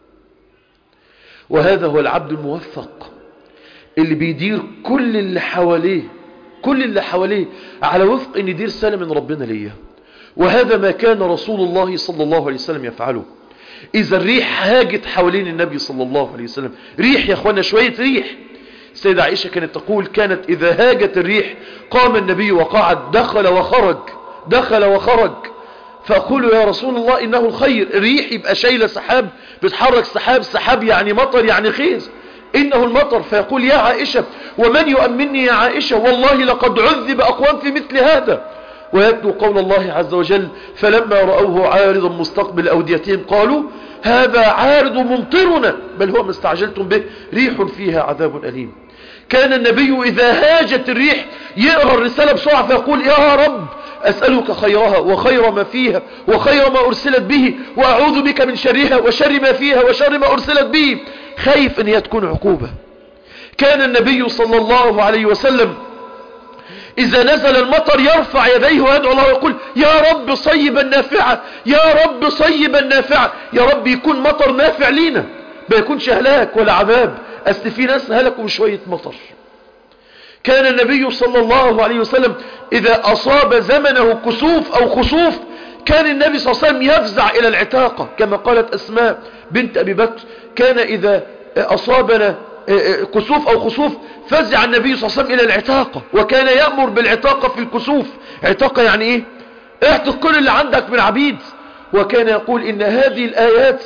وهذا هو العبد الموفق اللي بيدير كل اللي حواليه كل اللي حواليه على وفق ان دي رسالة من ربنا ليا وهذا ما كان رسول الله صلى الله عليه وسلم يفعله إذا الريح هاجت حوالين النبي صلى الله عليه وسلم ريح يا أخوانا شوية ريح السيدة عائشة كانت تقول كانت إذا هاجت الريح قام النبي وقعد دخل وخرج دخل وخرج فأقول يا رسول الله إنه الخير الريح يبقى شايلة سحاب بتحرك سحاب سحاب يعني مطر يعني خير إنه المطر فيقول يا عائشة ومن يؤمنني يا عائشة والله لقد عذب أقوام في مثل هذا ويتلو قول الله عز وجل فلما رأوه عارضا مستقبل أوديتهم قالوا هذا عارض ممطرنا بل هو ما استعجلتم به ريح فيها عذاب أليم كان النبي إذا هاجت الريح يقرأ الرسالة بسرعة فيقول يا رب أسألك خيرها وخير ما فيها وخير ما أرسلت به وأعوذ بك من شرها وشر ما فيها وشر ما أرسلت به خايف أن هي تكون عقوبة كان النبي صلى الله عليه وسلم إذا نزل المطر يرفع يديه ويدعو الله ويقول يا رب صيبا نافعا يا رب صيبا نافعا يا رب يكون مطر نافع لينا ما يكونش هلاك ولا عذاب أصل في ناس هلكوا بشوية مطر كان النبي صلى الله عليه وسلم إذا أصاب زمنه كسوف أو خسوف كان النبي صلى الله عليه وسلم يفزع إلى العتاقة كما قالت أسماء بنت أبي بكر كان إذا أصابنا كسوف أو خسوف فزع النبي صلى الله عليه وسلم إلى العتاقة وكان يأمر بالعتاقة في الكسوف عتاقة يعني إيه اعتق كل اللي عندك من عبيد وكان يقول إن هذه الآيات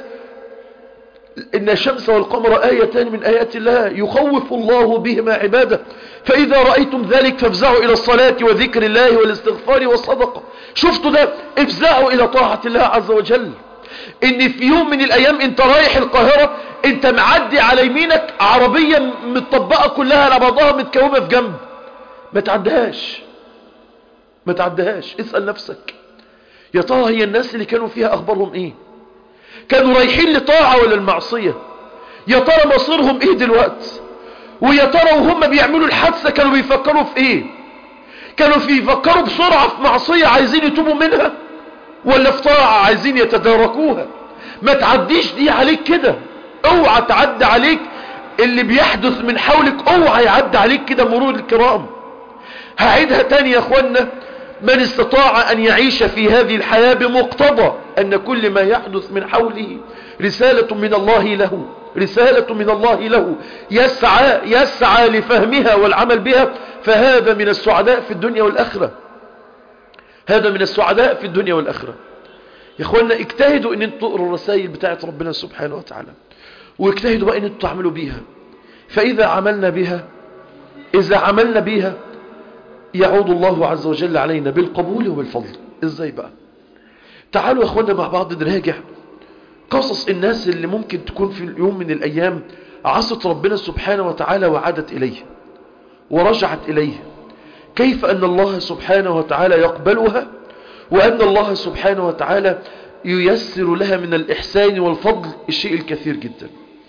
إن الشمس والقمر آيتان من آيات الله يخوف الله بهما عباده فإذا رأيتم ذلك فافزعوا إلى الصلاة وذكر الله والاستغفار والصدقة شفتوا ده افزعوا إلى طاعة الله عز وجل ان في يوم من الايام انت رايح القاهرة انت معدي على يمينك عربية متطبقة كلها على بعضها متكومة في جنب ما تعدهاش ما تعدهاش اسأل نفسك يا ترى هي الناس اللي كانوا فيها اخبارهم ايه كانوا رايحين لطاعة ولا المعصية يا ترى مصيرهم ايه دلوقتي ويا ترى وهم بيعملوا الحادثة كانوا بيفكروا في ايه كانوا بيفكروا بسرعة في معصية عايزين يتوبوا منها ولا في طاعة عايزين يتداركوها ما تعديش دي عليك كده اوعى تعدي عليك اللي بيحدث من حولك اوعى يعدي عليك كده مرور الكرام هعيدها تاني يا اخوانا من استطاع ان يعيش في هذه الحياة بمقتضى ان كل ما يحدث من حوله رسالة من الله له رسالة من الله له يسعى, يسعى لفهمها والعمل بها فهذا من السعداء في الدنيا والآخرة هذا من السعداء في الدنيا والآخرة يا اخوانا اجتهدوا ان انتوا تقروا الرسائل بتاعت ربنا سبحانه وتعالى واجتهدوا بقى ان انتوا تعملوا بيها فاذا عملنا بها اذا عملنا بيها يعود الله عز وجل علينا بالقبول وبالفضل ازاي بقى تعالوا يا اخوانا مع بعض نراجع قصص الناس اللي ممكن تكون في يوم من الايام عصت ربنا سبحانه وتعالى وعادت اليه ورجعت اليه كيف أن الله سبحانه وتعالى يقبلها وأن الله سبحانه وتعالى ييسر لها من الإحسان والفضل الشيء الكثير جدا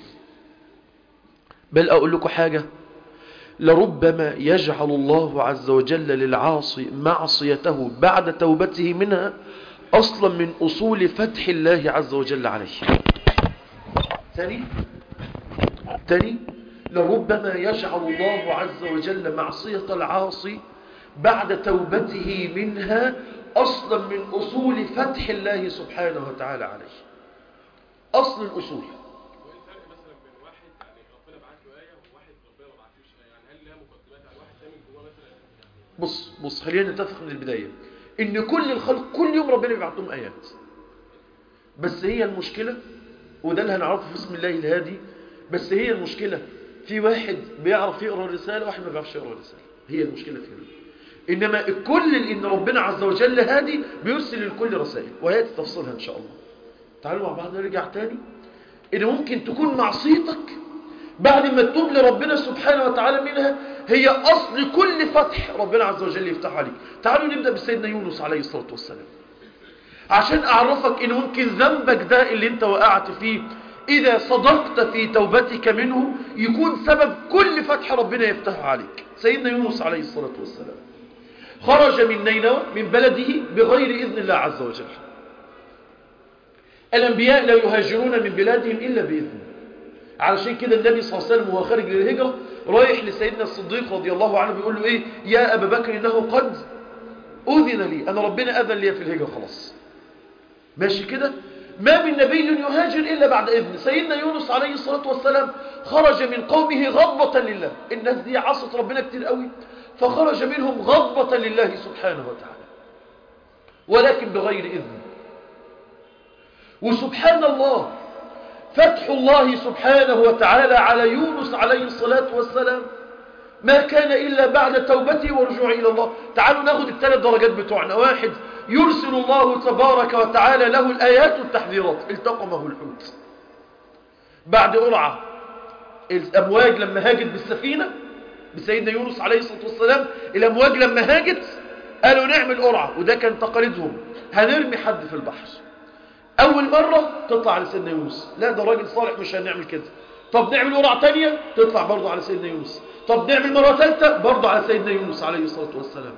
بل أقول لكم حاجة لربما يجعل الله عز وجل للعاصي معصيته بعد توبته منها أصلا من أصول فتح الله عز وجل عليه ثاني ثاني لربما يجعل الله عز وجل معصية العاصي بعد توبته منها أصلا من أصول فتح الله سبحانه وتعالى عليه أصل الأصول وايه الفرق مثلا بين واحد يعني ربنا بعت له ايه وواحد ربنا ما بعتلوش ايه يعني هل لها مقدمات على واحد تاني جواه مثلا يعني بص بص خلينا نتفق من البداية ان كل الخلق كل يوم ربنا بيبعت لهم ايات بس هي المشكلة وده اللي هنعرفه في اسم الله الهادي بس هي المشكلة في واحد بيعرف يقرأ الرسالة واحد ما بيعرفش يقرأ الرسالة هي المشكلة في هنا إنما الكل لأن ربنا عز وجل هادي بيرسل للكل رسائل وهي تفصيلها إن شاء الله تعالوا مع بعض نرجع تاني إن ممكن تكون معصيتك بعد ما تتوب لربنا سبحانه وتعالى منها هي أصل كل فتح ربنا عز وجل يفتح عليك تعالوا نبدأ بسيدنا يونس عليه الصلاة والسلام عشان أعرفك إن ممكن ذنبك ده اللي انت وقعت فيه إذا صدقت في توبتك منه يكون سبب كل فتح ربنا يفتحه عليك سيدنا يونس عليه الصلاة والسلام خرج من نينوى من بلده بغير إذن الله عز وجل الأنبياء لا يهاجرون من بلادهم إلا بإذن علشان كده النبي صلى الله عليه وسلم وهو خارج للهجرة رايح لسيدنا الصديق رضي الله عنه بيقول له إيه يا أبا بكر إنه قد أذن لي أنا ربنا أذن لي في الهجرة خلاص ماشي كده ما من نبي يهاجر إلا بعد إذن سيدنا يونس عليه الصلاة والسلام خرج من قومه غضبة لله الناس دي عصت ربنا كتير قوي فخرج منهم غضبة لله سبحانه وتعالى ولكن بغير إذن وسبحان الله فتح الله سبحانه وتعالى على يونس عليه الصلاة والسلام ما كان إلا بعد توبته ورجوعه إلى الله تعالوا ناخد الثلاث درجات بتوعنا واحد يرسل الله تبارك وتعالى له الآيات والتحذيرات التقمه الحوت بعد قرعة الأمواج لما هاجت بالسفينة بسيدنا يونس عليه الصلاة والسلام الأمواج لما هاجت قالوا نعمل قرعة وده كان تقاليدهم هنرمي حد في البحر أول مرة تطلع على سيدنا يونس لا ده راجل صالح مش هنعمل كده طب نعمل قرعة تانية تطلع برضه على سيدنا يونس طب نعمل مرة ثالثة برضه على سيدنا يونس عليه الصلاة والسلام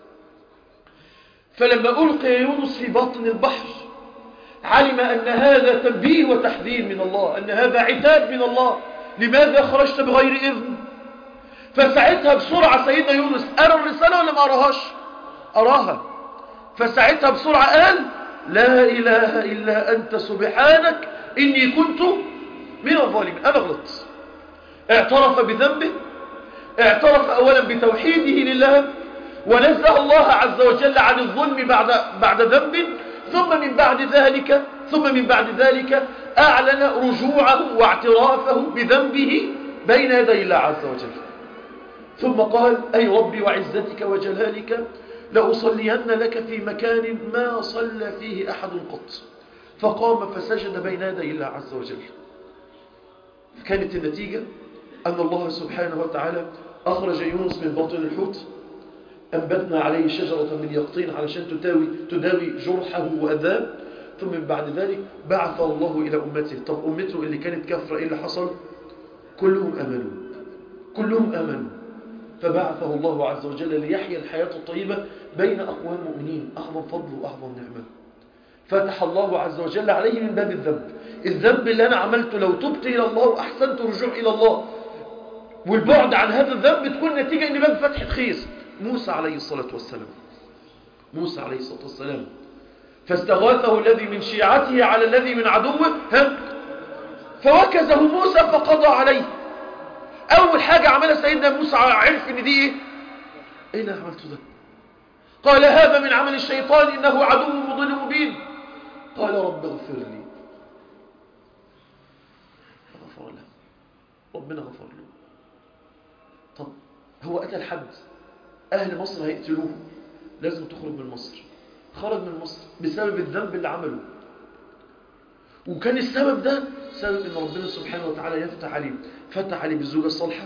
فلما ألقي يونس في باطن البحر علم أن هذا تنبيه وتحذير من الله أن هذا عتاب من الله لماذا خرجت بغير إذن فساعتها بسرعة سيدنا يونس أرى الرسالة ولا ما أراهاش أراها فساعتها بسرعة قال لا إله إلا أنت سبحانك إني كنت من الظالمين أنا غلطت اعترف بذنبه اعترف أولا بتوحيده لله ونزه الله عز وجل عن الظلم بعد, بعد ذنب ثم من بعد ذلك ثم من بعد ذلك أعلن رجوعه واعترافه بذنبه بين يدي الله عز وجل ثم قال أي ربي وعزتك وجلالك لأصلين لك في مكان ما صلى فيه أحد قط فقام فسجد بين يدي الله عز وجل كانت النتيجة أن الله سبحانه وتعالى أخرج يونس من بطن الحوت أنبتنا عليه شجرة من يقطين علشان تداوي, تداوي جرحه وأذاه ثم من بعد ذلك بعث الله إلى أمته طب أمته اللي كانت كفرة إيه اللي حصل كلهم أمنوا كلهم أمنوا فبعثه الله عز وجل ليحيى الحياة الطيبة بين أقوام مؤمنين أعظم فضل وأعظم نعمة فتح الله عز وجل عليه من باب الذنب الذنب اللي أنا عملته لو تبت إلى الله وأحسنت الرجوع إلى الله والبعد عن هذا الذنب تكون نتيجة إن باب فتح خير موسى عليه الصلاة والسلام موسى عليه الصلاة والسلام فاستغاثه الذي من شيعته على الذي من عدوه هم فوكزه موسى فقضى عليه أول حاجة عملها سيدنا موسى عرف إن دي إيه إيه اللي عملته ده قال هذا من عمل الشيطان إنه عدو مضل مبين قال رب اغفر لي غفر له ربنا غفر له طب هو قتل حد أهل مصر هيقتلوه لازم تخرج من مصر خرج من مصر بسبب الذنب اللي عمله وكان السبب ده سبب ان ربنا سبحانه وتعالى يفتح عليه فتح عليه بالزوجة الصالحة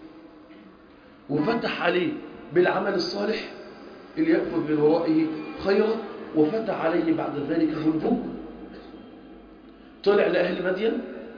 وفتح عليه بالعمل الصالح اللي يأخذ من ورائه خيرا وفتح عليه بعد ذلك بالبوك طلع لأهل مدين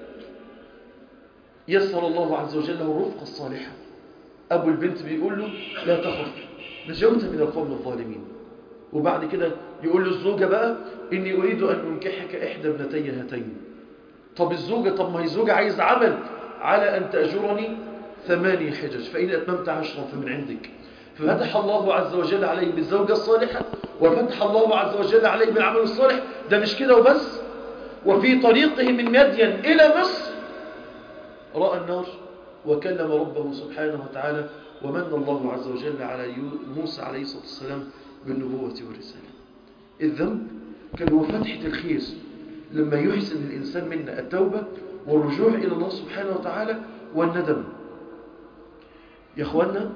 يسر الله عز وجل له الرفقة الصالحة أبو البنت بيقول له لا تخف نجوت من القوم الظالمين وبعد كده يقول له الزوجة بقى إني أريد أن أنكحك إحدى ابنتي هاتين طب الزوجة طب ما هي زوجة عايز عمل على أن تأجرني ثماني حجج فإن أتممت عشرا فمن عندك ففتح الله عز وجل عليه بالزوجة الصالحة وفتح الله عز وجل عليه بالعمل الصالح ده مش كده وبس وفي طريقه من مدين إلى مصر رأى النار وكلم ربه سبحانه وتعالى ومن الله عز وجل على يو- موسى عليه الصلاة والسلام بالنبوة والرسالة الذنب كان هو فتحة الخير لما يحسن الإنسان منا التوبة والرجوع إلى الله سبحانه وتعالى والندم يا أخوانا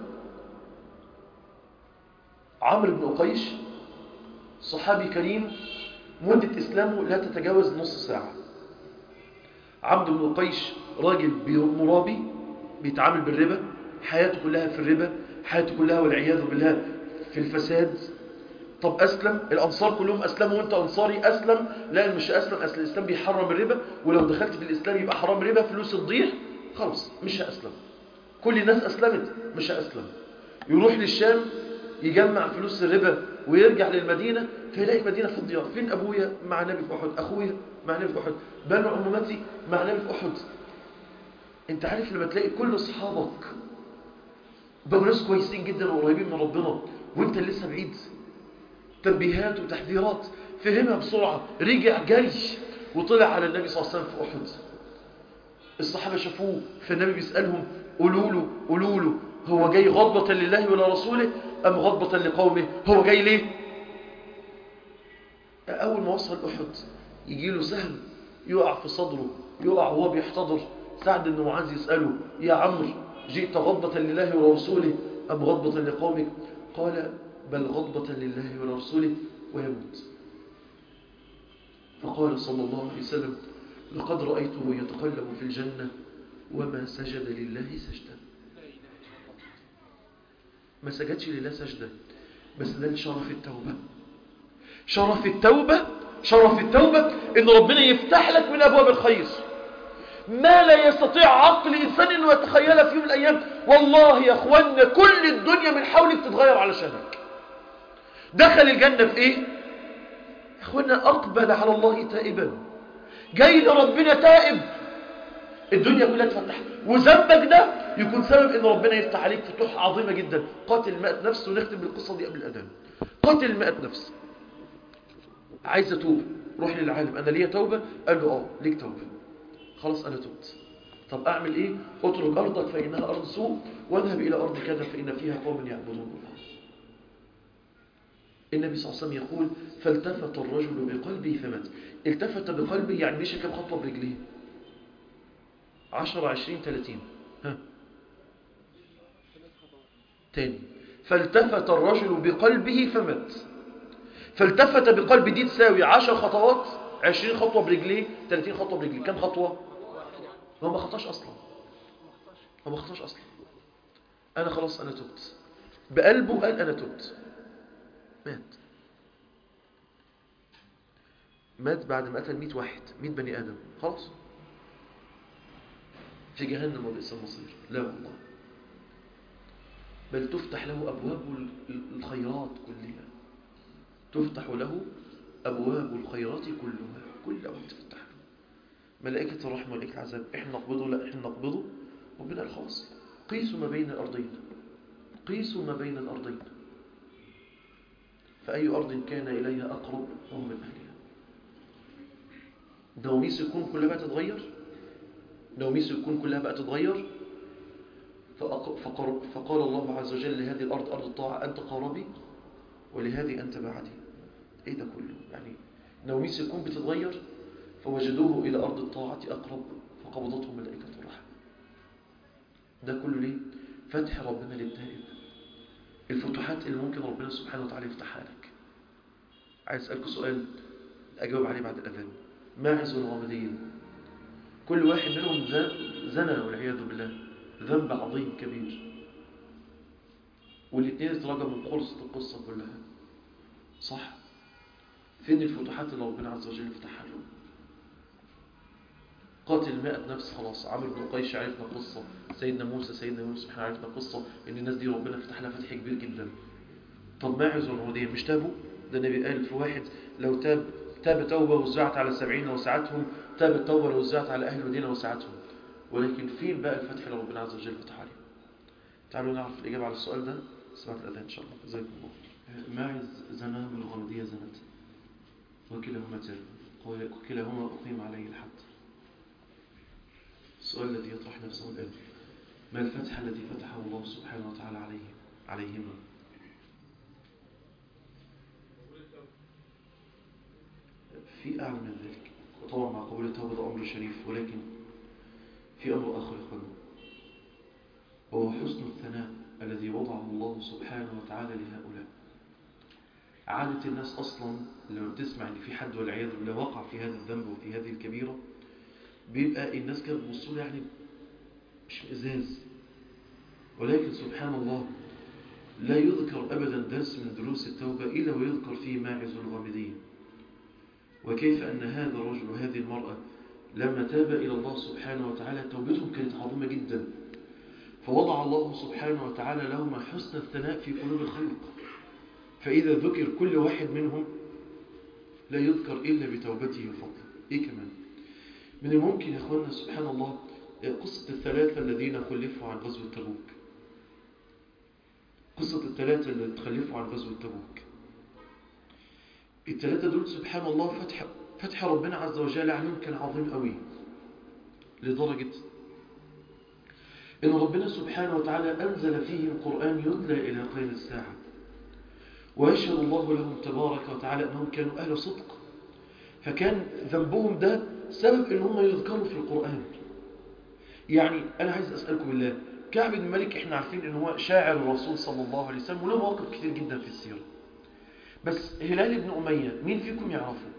عمرو بن أقيش صحابي كريم مدة إسلامه لا تتجاوز نص ساعة عبد بن قيش راجل بي- مرابي بيتعامل بالربا حياته كلها في الربا حياته كلها والعياذ بالله في الفساد طب أسلم الأنصار كلهم أسلموا وأنت أنصاري أسلم لا مش أسلم أصل الإسلام بيحرم الربا ولو دخلت في الإسلام يبقى حرام ربا فلوس تضيع خلاص مش هأسلم كل الناس أسلمت مش هأسلم يروح للشام يجمع فلوس الربا ويرجع للمدينة فيلاقي المدينة فاضية فين أبويا مع نبي في أحد أخويا مع نبي في أحد بنو عمومتي مع نبي في أحد أنت عارف لما تلاقي كل أصحابك بقوا ناس كويسين جدا وقريبين من ربنا وانت اللي لسه بعيد تنبيهات وتحذيرات فهمها بسرعة رجع جري وطلع على النبي صلى الله عليه وسلم في أحد الصحابة شافوه فالنبي بيسألهم قولوا له قولوا له هو جاي غضبة لله ولرسوله أم غضبة لقومه هو جاي ليه أول ما وصل أحد يجي له سهم يقع في صدره يقع وهو بيحتضر سعد بن معاذ يسأله يا عمرو جئت غضبة لله ورسوله أم غضبة لقومك قال بل غضبة لله ورسوله ويموت فقال صلى الله عليه وسلم لقد رأيته يتقلب في الجنة وما سجد لله سجدا ما سجدش لله سجدة بس ده شرف التوبة شرف التوبة شرف التوبة ان ربنا يفتح لك من ابواب الخير ما لا يستطيع عقل انسان انه يتخيلها في يوم من الايام والله يا اخوانا كل الدنيا من حولك تتغير علشانك دخل الجنة في ايه يا اخوانا اقبل على الله تائبا جاي لربنا تائب الدنيا كلها تفتح وذنبك ده يكون سبب ان ربنا يفتح عليك فتوح عظيمة جدا قاتل مئة نفس ونختم بالقصة دي قبل الاذان قاتل مئة نفس عايز اتوب روح للعالم انا ليا توبة قال له اه ليك توبة خلاص انا تبت طب اعمل ايه اترك ارضك فانها ارض سوء واذهب الى ارض كذا فان فيها قوم يعبدون الله النبي صلى الله عليه وسلم يقول فالتفت الرجل بقلبه فمات التفت بقلبه يعني مشى كم خطوة برجليه 10 20 30 ها تاني فالتفت الرجل بقلبه فمات فالتفت بقلب دي تساوي 10 خطوات 20 خطوة برجليه 30 خطوة برجليه كم خطوة هو ما خطاش اصلا هو ما خطاش اصلا انا خلاص انا تبت بقلبه قال انا تبت مات مات بعد ما قتل 100 واحد 100 بني ادم خلاص في جهنم وبئس المصير لا والله بل تفتح له أبواب الخيرات كلها تفتح له أبواب الخيرات كلها كل أبواب تفتح له ملائكة الرحمة وملائكة العذاب إحنا نقبضه لا إحنا نقبضه ربنا قال خلاص قيسوا ما بين الأرضين قيسوا ما بين الأرضين فأي أرض كان إليها أقرب فهو من أهلها دواميس الكون كلها بقى تتغير دواميس الكون كلها بقى تتغير فقال, فقال الله عز وجل لهذه الأرض أرض الطاعة أنت قاربي ولهذه أنت بعدي إيه ده كله يعني نوميس الكون بتتغير فوجدوه إلى أرض الطاعة أقرب فقبضته ملائكة الرحمة ده كله ليه فتح ربنا للتائب الفتوحات اللي ممكن ربنا سبحانه وتعالى يفتحها لك عايز أسألكم سؤال أجاوب عليه بعد الأذان ماعز والغامدين كل واحد منهم زنى والعياذ بالله ذنب عظيم كبير والاثنين اتراجعوا من خلصة القصة كلها صح فين الفتوحات اللي ربنا عز وجل فتحها لهم قاتل مائة نفس خلاص عمرو بن قيش عرفنا قصة سيدنا موسى سيدنا يوسف احنا عرفنا قصة ان الناس دي ربنا فتح لها فتح كبير جدا طب ماعز والعودية مش تابوا ده النبي قال في واحد لو تاب تاب توبة وزعت على السبعين وسعتهم تاب التوبة لو وزعت على أهل المدينة وسعتهم ولكن فين بقى الفتح اللي ربنا عز وجل فتح عليه تعالوا نعرف الإجابة على السؤال ده سمعت الأذان إن شاء الله ازيكم الله ماعز زنى والغامدية زنت وكلاهما زنا وكلاهما أقيم عليه الحد السؤال الذي يطرح نفسه الآن ما الفتح الذي فتحه الله سبحانه وتعالى عليه عليهما في أعلى من ذلك وطبعا مع قبول التوبة ده أمر شريف ولكن في أمر آخر يا إخوانا وهو حسن الثناء الذي وضعه الله سبحانه وتعالى لهؤلاء عادة الناس أصلا لما بتسمع إن في حد والعياذ بالله وقع في هذا الذنب وفي هذه الكبيرة بيبقى الناس كده بتبص له يعني مش إزاز ولكن سبحان الله لا يذكر أبدا درس من دروس التوبة إلا ويذكر فيه ماعز الغامدين وكيف أن هذا الرجل وهذه المرأة لما تاب إلى الله سبحانه وتعالى توبتهم كانت عظيمة جدا فوضع الله سبحانه وتعالى لهما حسن الثناء في قلوب الخلق فإذا ذكر كل واحد منهم لا يذكر إلا بتوبته وفضله إيه كمان من الممكن يا أخوانا سبحان الله قصة الثلاثة الذين خلفوا عن غزوة تبوك قصة الثلاثة اللي تخلفوا عن غزوة تبوك الثلاثة دول سبحان الله فتح فتح ربنا عز وجل عليهم كان عظيم قوي لدرجة إن ربنا سبحانه وتعالى أنزل فيهم قرآن يتلى إلى قيل الساعة ويشهد الله لهم تبارك وتعالى أنهم كانوا أهل صدق فكان ذنبهم ده سبب أن هم يذكروا في القرآن يعني أنا عايز أسألكم بالله كعب بن مالك إحنا عارفين أنه هو شاعر الرسول صلى الله عليه وسلم وله مواقف كتير جدا في السيرة بس هلال بن أمية مين فيكم يعرفه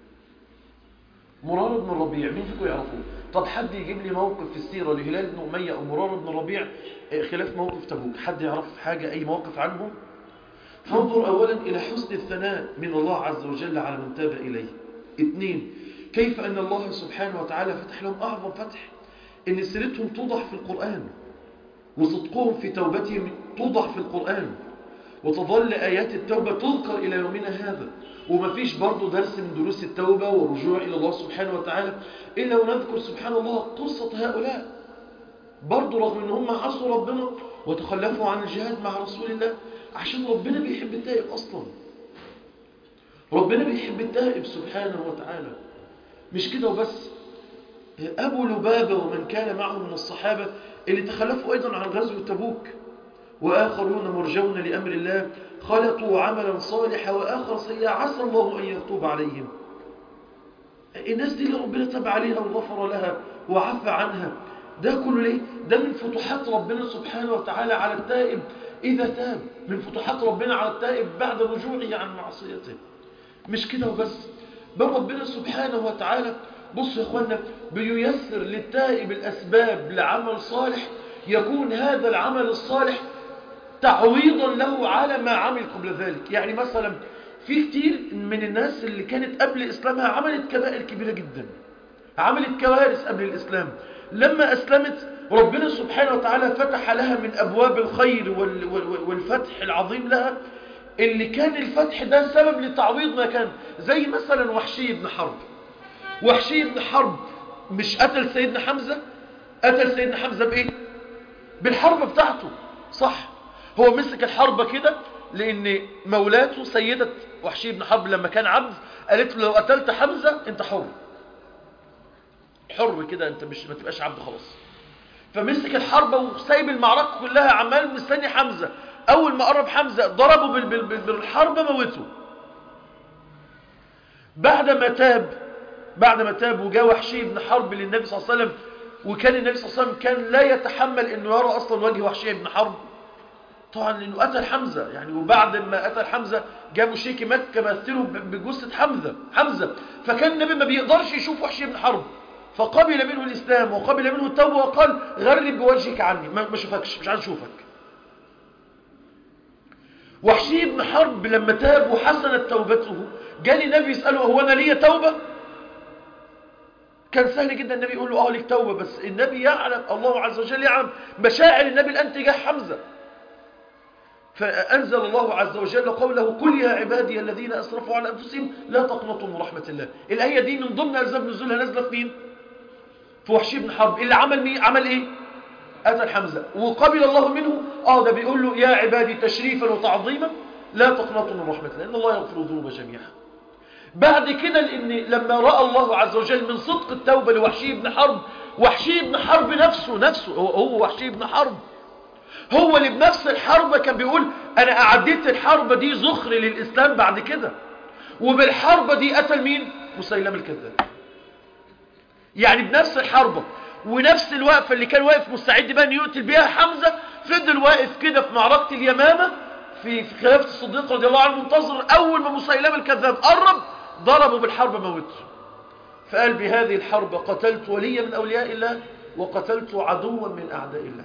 مرار بن الربيع مين فيكم يعرفه طب حد يجيب لي موقف في السيرة لهلال بن أمية أو مرار بن الربيع خلاف موقف تبوك حد يعرف حاجة أي موقف عنهم فانظر أولا إلى حسن الثناء من الله عز وجل على من تاب إليه اثنين كيف أن الله سبحانه وتعالى فتح لهم أعظم فتح إن سيرتهم توضح في القرآن وصدقهم في توبتهم توضح في القرآن وتظل آيات التوبة تذكر إلى يومنا هذا وما فيش برضو درس من دروس التوبة والرجوع إلى الله سبحانه وتعالى إلا ونذكر سبحان الله قصة هؤلاء برضو رغم أن هم عصوا ربنا وتخلفوا عن الجهاد مع رسول الله عشان ربنا بيحب التائب أصلا ربنا بيحب التائب سبحانه وتعالى مش كده وبس أبو لبابة ومن كان معه من الصحابة اللي تخلفوا أيضا عن غزو تبوك وآخرون مرجون لأمر الله خلطوا عملا صالحا وآخر سيئا عسى الله أن يتوب عليهم الناس دي اللي ربنا تاب عليها وغفر لها وعفى عنها ده كله ليه؟ ده من فتوحات ربنا سبحانه وتعالى على التائب إذا تاب من فتوحات ربنا على التائب بعد رجوعه عن معصيته مش كده وبس بل ربنا سبحانه وتعالى بصوا يا اخوانا بييسر للتائب الأسباب لعمل صالح يكون هذا العمل الصالح تعويضا له على ما عمل قبل ذلك يعني مثلا في كتير من الناس اللي كانت قبل إسلامها عملت كبائر كبيرة جدا عملت كوارث قبل الإسلام لما أسلمت ربنا سبحانه وتعالى فتح لها من أبواب الخير والفتح العظيم لها اللي كان الفتح ده سبب لتعويض ما كان زي مثلا وحشي بن حرب وحشي بن حرب مش قتل سيدنا حمزة قتل سيدنا حمزة بإيه بالحرب بتاعته صح هو مسك الحربة كده لأن مولاته سيدة وحشي بن حرب لما كان عبد قالت له لو قتلت حمزة انت حر حر كده انت مش ما تبقاش عبد خلاص فمسك الحربة وسايب المعركة كلها عمال مستني حمزة أول ما قرب حمزة ضربه بال بال بال بالحربة موته بعد ما تاب بعد ما تاب وجاء وحشي بن حرب للنبي صلى الله عليه وسلم وكان النبي صلى الله عليه وسلم كان لا يتحمل انه يرى اصلا وجه وحشي بن حرب طبعا لانه قتل حمزة يعني وبعد ما قتل حمزة جاء مشركي مكة مثلوا بجثة حمزة حمزة فكان النبي ما بيقدرش يشوف وحشي بن حرب فقبل منه الإسلام وقبل منه التوبة وقال غرب بوجهك عني ما شوفكش مش عايز اشوفك وحشي بن حرب لما تاب وحسنت توبته جالي النبي يسأله هو أنا ليا توبة كان سهل جدا النبي يقول له اه لك توبة بس النبي يعلم الله عز وجل يعلم مشاعر النبي الآن تجاه حمزة فأنزل الله عز وجل قوله قل يا عبادي الذين أسرفوا على أنفسهم لا تقنطوا من رحمة الله الآية دي من ضمن أسباب نزولها نزلت مين في وحشي بن حرب اللي عمل مين عمل ايه قتل حمزة وقبل الله منه اه ده بيقول له يا عبادي تشريفا وتعظيما لا تقنطوا من رحمة الله إن الله يغفر الذنوب جميعا بعد كده لأن لما رأى الله عز وجل من صدق التوبة لوحشي بن حرب وحشي بن حرب نفسه نفسه هو, هو وحشي بن حرب هو اللي بنفس الحرب كان بيقول انا اعديت الحرب دي زخر للاسلام بعد كده وبالحرب دي قتل مين مسيلم الكذاب يعني بنفس الحربة ونفس الوقفة اللي كان واقف مستعد بقى ان يقتل بيها حمزة فضل واقف كده في معركة اليمامة في في خلافة الصديق رضي الله عنه منتظر اول ما مسيلم الكذاب قرب ضربه بالحرب موته فقال بهذه الحرب قتلت وليا من اولياء الله وقتلت عدوا من اعداء الله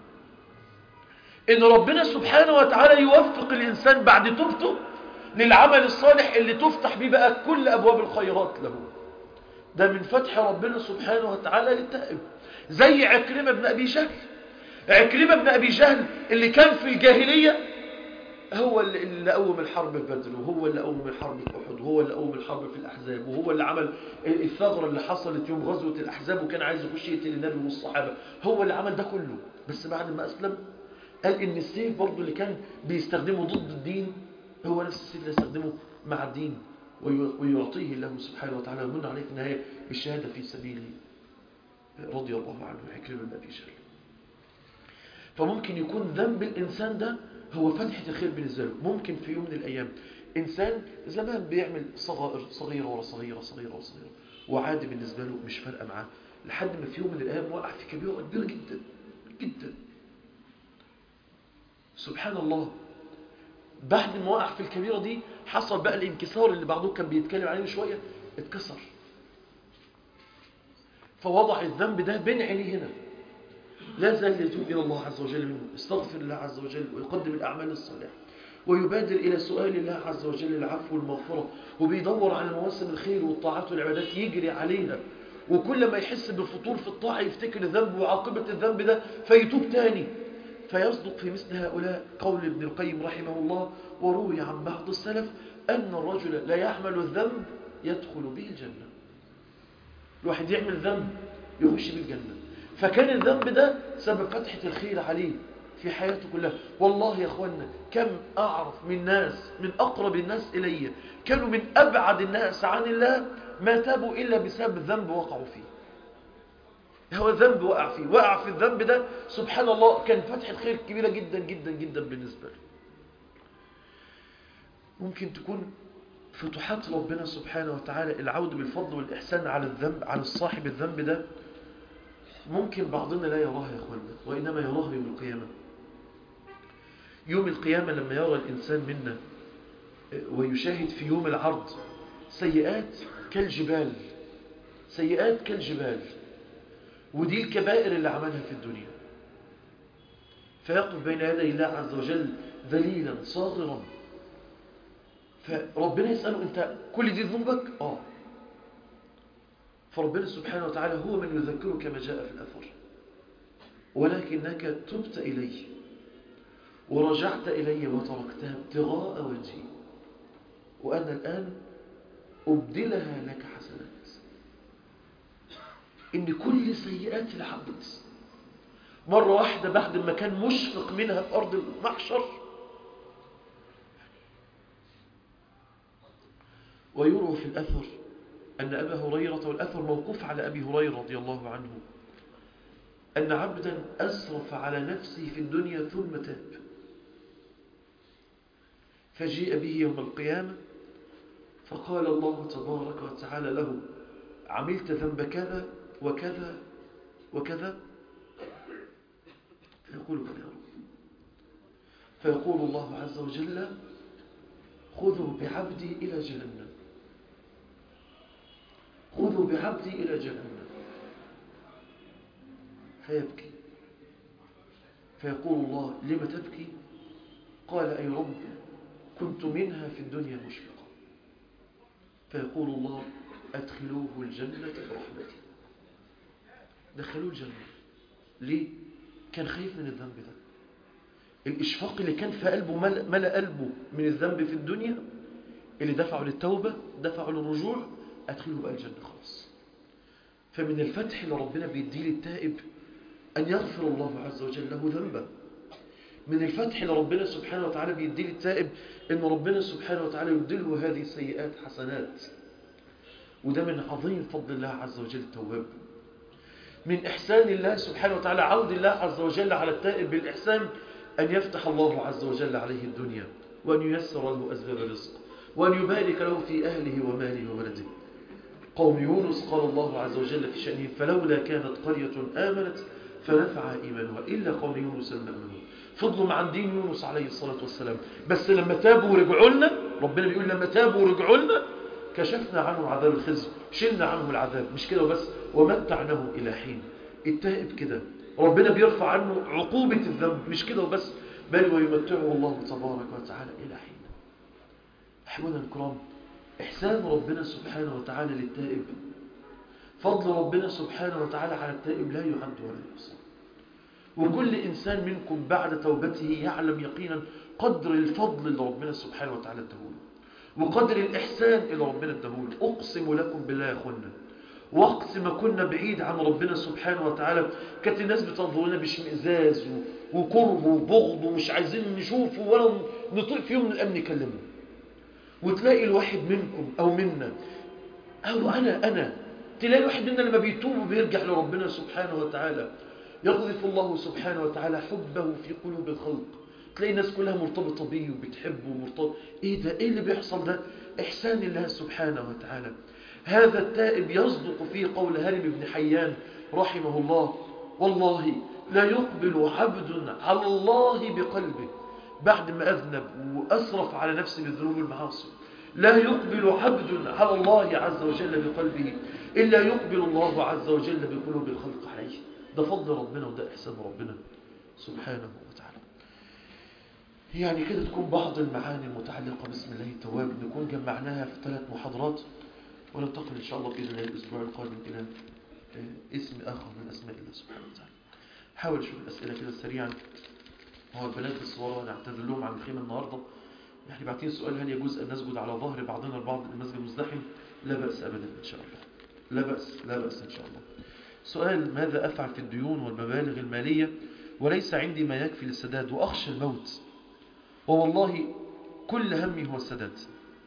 ان ربنا سبحانه وتعالى يوفق الانسان بعد توبته للعمل الصالح اللي تفتح بيه بقى كل ابواب الخيرات له ده من فتح ربنا سبحانه وتعالى للتائب زي عكرمة بن ابي جهل عكرمة بن ابي جهل اللي كان في الجاهلية هو اللي اللي قوم الحرب في بدر وهو اللي قوم الحرب في احد وهو اللي قوم الحرب في الاحزاب وهو اللي عمل الثغرة اللي حصلت يوم غزوة الاحزاب وكان عايز يخش يقتل النبي والصحابة هو اللي عمل ده كله بس بعد ما اسلم قال ان السيف برضه اللي كان بيستخدمه ضد الدين هو نفس السيف اللي يستخدمه مع الدين وي- ويعطيه الله سبحانه وتعالى ومن عليه في النهاية بالشهادة في سبيله رضي الله عنه حكرم بن أبي جهل فممكن يكون ذنب الإنسان ده هو فتحة الخير بالنسبة له ممكن في يوم من الأيام إنسان زمان بيعمل صغائر صغيرة ورا صغيرة صغيرة ورا صغيرة وعادي بالنسبة له مش فارقة معاه لحد ما في يوم من الأيام وقع في كبيرة كبيرة جدا جدا سبحان الله بعد ما وقع في الكبيرة دي حصل بقى الانكسار اللي بعضهم كان بيتكلم عليه من شوية اتكسر فوضع الذنب ده بين عينيه هنا لا زال يتوب إلى الله عز وجل منه استغفر الله عز وجل ويقدم الأعمال الصالحة ويبادر إلى سؤال الله عز وجل العفو والمغفرة وبيدور على مواسم الخير والطاعات والعبادات يجري عليها وكل ما يحس بفتور في الطاعة يفتكر الذنب وعاقبة الذنب ده فيتوب تاني فيصدق في مثل هؤلاء قول ابن القيم رحمه الله وروي عن بعض السلف أن الرجل لا يعمل الذنب يدخل به الجنة الواحد يعمل ذنب يخش به الجنة فكان الذنب ده سبب فتحة الخير عليه في حياته كلها والله يا أخوانا كم أعرف من ناس من أقرب الناس إلي كانوا من أبعد الناس عن الله ما تابوا إلا بسبب ذنب وقعوا فيه هو ذنب وقع فيه وقع في الذنب ده سبحان الله كان فتحة خير كبيرة جدا جدا جدا بالنسبة له ممكن تكون فتوحات ربنا سبحانه وتعالى العود بالفضل والإحسان على الذنب على الصاحب الذنب ده ممكن بعضنا لا يراه يا أخوانا وإنما يراه يوم القيامة يوم القيامة لما يرى الإنسان منا ويشاهد في يوم العرض سيئات كالجبال سيئات كالجبال ودي الكبائر اللي عملها في الدنيا فيقف بين يدي الله عز وجل ذليلا صاغرا فربنا يسأله انت كل دي ذنوبك اه فربنا سبحانه وتعالى هو من يذكره كما جاء في الأثر ولكنك تبت إلي ورجعت إلي وتركتها ابتغاء وجهي وأنا الآن أبدلها لك حسنات إن كل سيئات العبد مرة واحدة بعد ما كان مشفق منها في أرض المحشر ويروى في الأثر أن أبا هريرة والأثر موقوف على أبي هريرة رضي الله عنه أن عبدا أسرف على نفسه في الدنيا ثم تاب فجيء به يوم القيامة فقال الله تبارك وتعالى له عملت ذنب كذا وكذا وكذا فيقول بلى يا رب فيقول الله عز وجل خذوا بعبدي إلى جهنم خذوا بعبدي إلى جهنم فيبكي فيقول الله لم تبكي قال أي رب كنت منها في الدنيا مشفقا فيقول الله أدخلوه الجنة برحمتي دخلوه الجنة ليه؟ كان خايف من الذنب ده الإشفاق اللي كان في قلبه ملأ, ملأ قلبه من الذنب في الدنيا اللي دفعه للتوبة دفعه للرجوع أدخله بقى الجنة خلاص فمن الفتح اللي ربنا بيديه للتائب أن يغفر الله عز وجل له ذنبه من الفتح اللي ربنا سبحانه وتعالى بيديه للتائب أن ربنا سبحانه وتعالى يبدله هذه السيئات حسنات وده من عظيم فضل الله عز وجل التواب من إحسان الله سبحانه وتعالى عود الله عز وجل على التائب بالإحسان أن يفتح الله عز وجل عليه الدنيا وأن ييسر له أسباب الرزق وأن يبارك له في أهله وماله وولده قوم يونس قال الله عز وجل في شأنهم فلولا كانت قرية آمنت فنفع إيمانها إلا قوم يونس لما آمنوا فضلوا مع دين يونس عليه الصلاة والسلام بس لما تابوا ورجعوا لنا ربنا بيقول لما تابوا ورجعوا لنا كشفنا عنهم عذاب الخزي شلنا عنهم العذاب مش كده وبس ومتعناهم إلى حين التائب كده ربنا بيرفع عنه عقوبة الذنب مش كده وبس بل ويمتعه الله تبارك وتعالى إلى حين أحبنا الكرام إحسان ربنا سبحانه وتعالى للتائب فضل ربنا سبحانه وتعالى على التائب لا يعد ولا يحصى وكل إنسان منكم بعد توبته يعلم يقينا قدر الفضل اللي ربنا سبحانه وتعالى ادهوله وقدر الإحسان اللي ربنا ادهوله أقسم لكم بالله يا أخوانا وقت ما كنا بعيد عن ربنا سبحانه وتعالى كانت الناس بتنظرنا باشمئزاز وكره وبغض ومش عايزين نشوفه ولا نطيق في يوم من الأمن نكلمه وتلاقي الواحد منكم أو منا أو أنا أنا تلاقي الواحد منا لما بيتوب وبيرجع لربنا سبحانه وتعالى يقذف الله سبحانه وتعالى حبه في قلوب الخلق تلاقي الناس كلها مرتبطة بيه وبتحبه ومرتبط ايه ده ايه اللي بيحصل ده احسان الله سبحانه وتعالى هذا التائب يصدق فيه قول هرم بن حيان رحمه الله والله لا يقبل عبد على الله بقلبه بعد ما أذنب وأسرف على نفسه بالذنوب والمعاصي لا يقبل عبد على الله عز وجل بقلبه إلا يقبل الله عز وجل بقلوب الخلق عليه ده فضل ربنا وده إحسان ربنا سبحانه وتعالى يعني كده تكون بعض المعاني المتعلقة باسم الله التواب نكون جمعناها في ثلاث محاضرات وننتقل إن شاء الله بإذن الله الأسبوع القادم إلى اسم آخر من أسماء الله سبحانه وتعالى حاول أشوف الأسئلة كده سريعا هو البنات بالصورة نعتذر لهم عن الخيمة النهاردة يعني بعتين سؤال هل يجوز أن نسجد على ظهر بعضنا البعض المسجد مزدحم لا بأس أبدا إن شاء الله لا بأس لا بأس إن شاء الله سؤال ماذا أفعل في الديون والمبالغ المالية وليس عندي ما يكفي للسداد وأخشى الموت ووالله كل همي هو السداد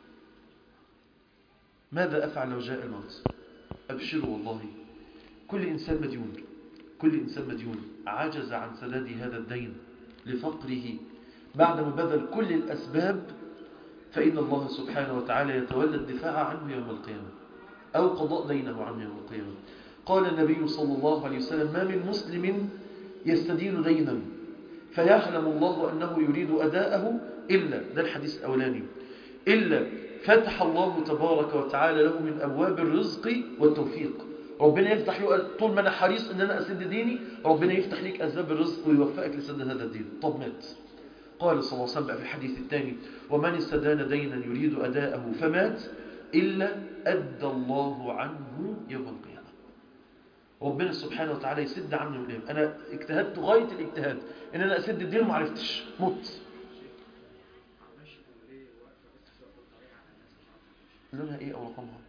ماذا أفعل لو جاء الموت أبشروا والله كل إنسان مديون كل إنسان مديون عجز عن سداد هذا الدين لفقره بعدما بذل كل الأسباب فإن الله سبحانه وتعالى يتولى الدفاع عنه يوم القيامة أو قضاء دينه عنه يوم القيامة قال النبي صلى الله عليه وسلم ما من مسلم يستدين دينا فيعلم الله أنه يريد أداءه إلا ده الحديث الأولاني إلا فتح الله تبارك وتعالى له من أبواب الرزق والتوفيق ربنا يفتح له طول ما أنا حريص أن أنا أسد ديني ربنا يفتح لك أسباب الرزق ويوفقك لسد هذا الدين طب مات قال صلى الله عليه وسلم في الحديث الثاني ومن استدان دينا يريد أداءه فمات إلا أدى الله عنه يوم القيامة ربنا سبحانه وتعالى يسد عنه يوم القيامة أنا اجتهدت غاية الاجتهاد إن أنا أسد الدين وما عرفتش مت لونها إيه أو رقمها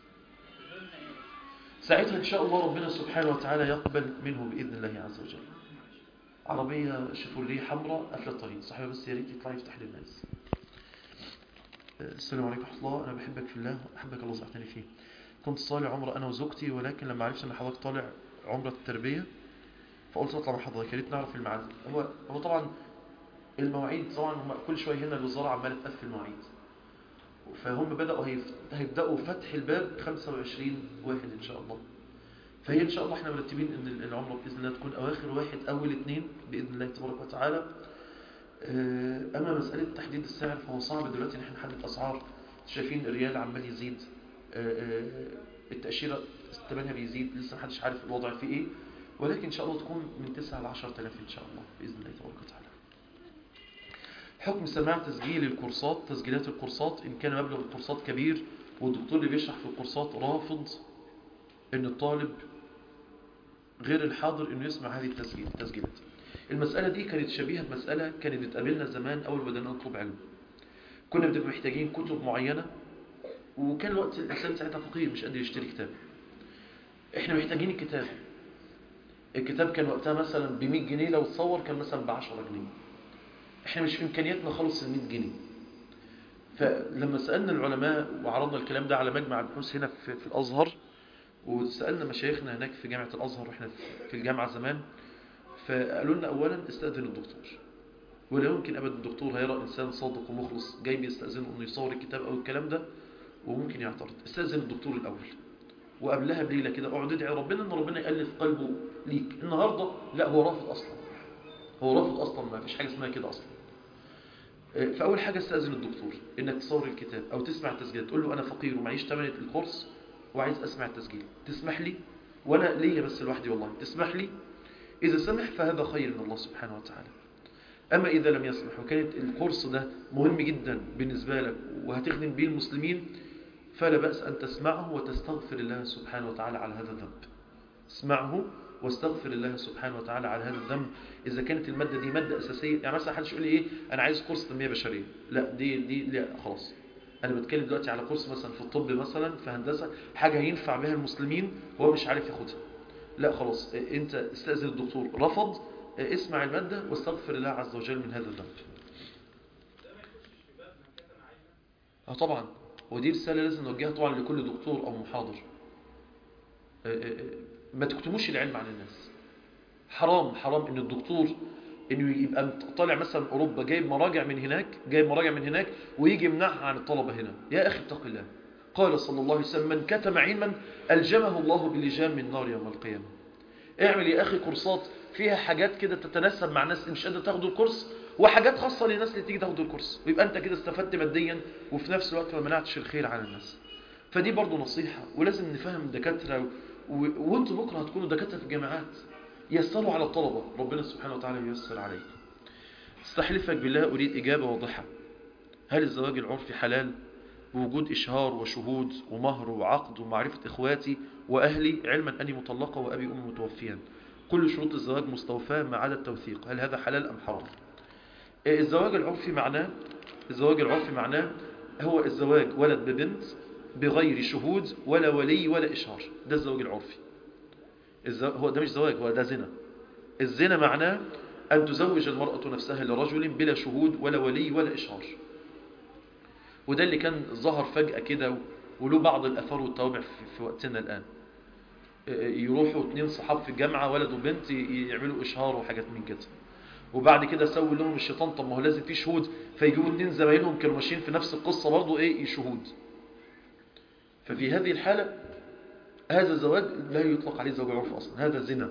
ساعتها إن شاء الله ربنا سبحانه وتعالى يقبل منه بإذن الله عز وجل عربية شيفروليه حمراء قافله الطريق صاحبها بس يا ريت يطلع يفتح للناس السلام عليكم ورحمة الله أنا بحبك في الله أحبك الله سبحانه فيه كنت طالع عمرة أنا وزوجتي ولكن لما عرفت أن حضرتك طالع عمرة التربية فقلت أطلع مع حضرتك يا ريت نعرف الميعاد هو هو طبعا المواعيد طبعا هم كل شوية هنا الوزارة عمالة تقفل مواعيد فهم بدأوا هيبدأوا فتح الباب 25 واحد إن شاء الله فهي إن شاء الله احنا مرتبين ان العمرة بإذن الله تكون أواخر واحد أول اثنين بإذن الله تبارك وتعالى أما مسألة تحديد السعر فهو صعب دلوقتي ان احنا نحدد أسعار شايفين الريال عمال يزيد التأشيرة ثمنها بيزيد لسه محدش عارف الوضع فيه ايه ولكن إن شاء الله تكون من 9 ل 10000 إن شاء الله بإذن الله تبارك وتعالى حكم سماع تسجيل الكورسات تسجيلات الكورسات إن كان مبلغ الكورسات كبير والدكتور اللي بيشرح في الكورسات رافض ان الطالب غير الحاضر انه يسمع هذه التسجيل التسجيلات المسألة دي كانت شبيهة بمسألة كانت بتقابلنا زمان أول بدأنا نطلب علم كنا بنبقى محتاجين كتب معينة وكان الوقت الإنسان ساعتها فقير مش قادر يشتري كتاب احنا محتاجين الكتاب الكتاب كان وقتها مثلا ب 100 جنيه لو اتصور كان مثلا ب 10 جنيه احنا مش في امكانياتنا خالص ال 100 جنيه فلما سألنا العلماء وعرضنا الكلام ده على مجمع البحوث هنا في, في الأزهر وسألنا مشايخنا هناك في جامعة الأزهر وإحنا في- في الجامعة زمان فقالوا لنا أولا استأذن الدكتور ولا يمكن أبدا الدكتور هيرى إنسان صادق ومخلص جاي بيستأذنه إنه يصور الكتاب أو الكلام ده وممكن يعترض استأذن الدكتور الأول وقبلها بليلة كده اقعد ادعي ربنا إن ربنا يألف قلبه ليك النهاردة لا هو رافض أصلا هو رافض أصلا ما فيش حاجة اسمها كده أصلا فأول حاجة استأذن الدكتور إنك تصور الكتاب أو تسمع التسجيل تقول له أنا فقير ومعيش تمن الكورس وعايز أسمع التسجيل تسمح لي وأنا ليا بس لوحدي والله تسمح لي إذا سمح فهذا خير من الله سبحانه وتعالى أما إذا لم يسمح وكانت الكورس ده مهم جدا بالنسبة لك وهتخدم به المسلمين فلا بأس أن تسمعه وتستغفر الله سبحانه وتعالى على هذا الذنب اسمعه واستغفر الله سبحانه وتعالى على هذا الذنب إذا كانت المادة دي مادة أساسية يعني مثلا حدش يقول لي إيه أنا عايز كورس تنمية بشرية لا دي دي لا خلاص أنا بتكلم دلوقتي على كورس مثلا في الطب مثلا في هندسة حاجة هينفع بها المسلمين هو مش عارف ياخدها لا خلاص إيه، أنت استأذن الدكتور رفض إيه، اسمع المادة واستغفر الله عز وجل من هذا الذنب اه طبعا ودي رسالة لازم نوجهها طبعا لكل دكتور أو محاضر آه، آه، آه، ما تكتموش العلم عن الناس حرام حرام ان الدكتور انه يبقى طالع مثلا اوروبا جايب مراجع من هناك جايب مراجع من هناك ويجي يمنعها عن الطلبة هنا يا اخي اتق الله قال صلى الله عليه وسلم من كتم علما الجمه الله بلجام من نار يوم القيامة اعمل يا اخي كورسات فيها حاجات كده تتناسب مع ناس اللي مش قادره تاخد الكورس وحاجات خاصة للناس اللي تيجي تاخد الكورس ويبقى انت كده استفدت ماديا وفي نفس الوقت ما منعتش الخير عن الناس فدي برضو نصيحة ولازم نفهم الدكاترة و... وانتوا بكرة هتكونوا دكاترة في الجامعات يسروا على الطلبة ربنا سبحانه وتعالى ييسر عليكم استحلفك بالله أريد إجابة واضحة هل الزواج العرفي حلال بوجود إشهار وشهود ومهر وعقد ومعرفة إخواتي وأهلي علما أني مطلقة وأبي أمي متوفيا كل شروط الزواج مستوفاة ما عدا التوثيق هل هذا حلال أم حرام إيه الزواج العرفي معناه الزواج العرفي معناه هو الزواج ولد ببنت بغير شهود ولا ولي ولا إشهار ده الزواج العرفي الزو... هو ده مش زواج هو ده زنا الزنا معناه أن تزوج المرأة نفسها لرجل بلا شهود ولا ولي ولا إشهار وده اللي كان ظهر فجأة كده وله بعض الأثار والتوابع في, في وقتنا الآن يروحوا اتنين صحاب في الجامعة ولد وبنت يعملوا إشهار وحاجات من كده وبعد كده سوي لهم الشيطان طب ما هو لازم في شهود فيجيبوا اتنين زمايلهم كانوا ماشيين في نفس القصة برضه ايه شهود ففي هذه الحالة هذا الزواج لا يطلق عليه زواج عرف أصلا هذا زنا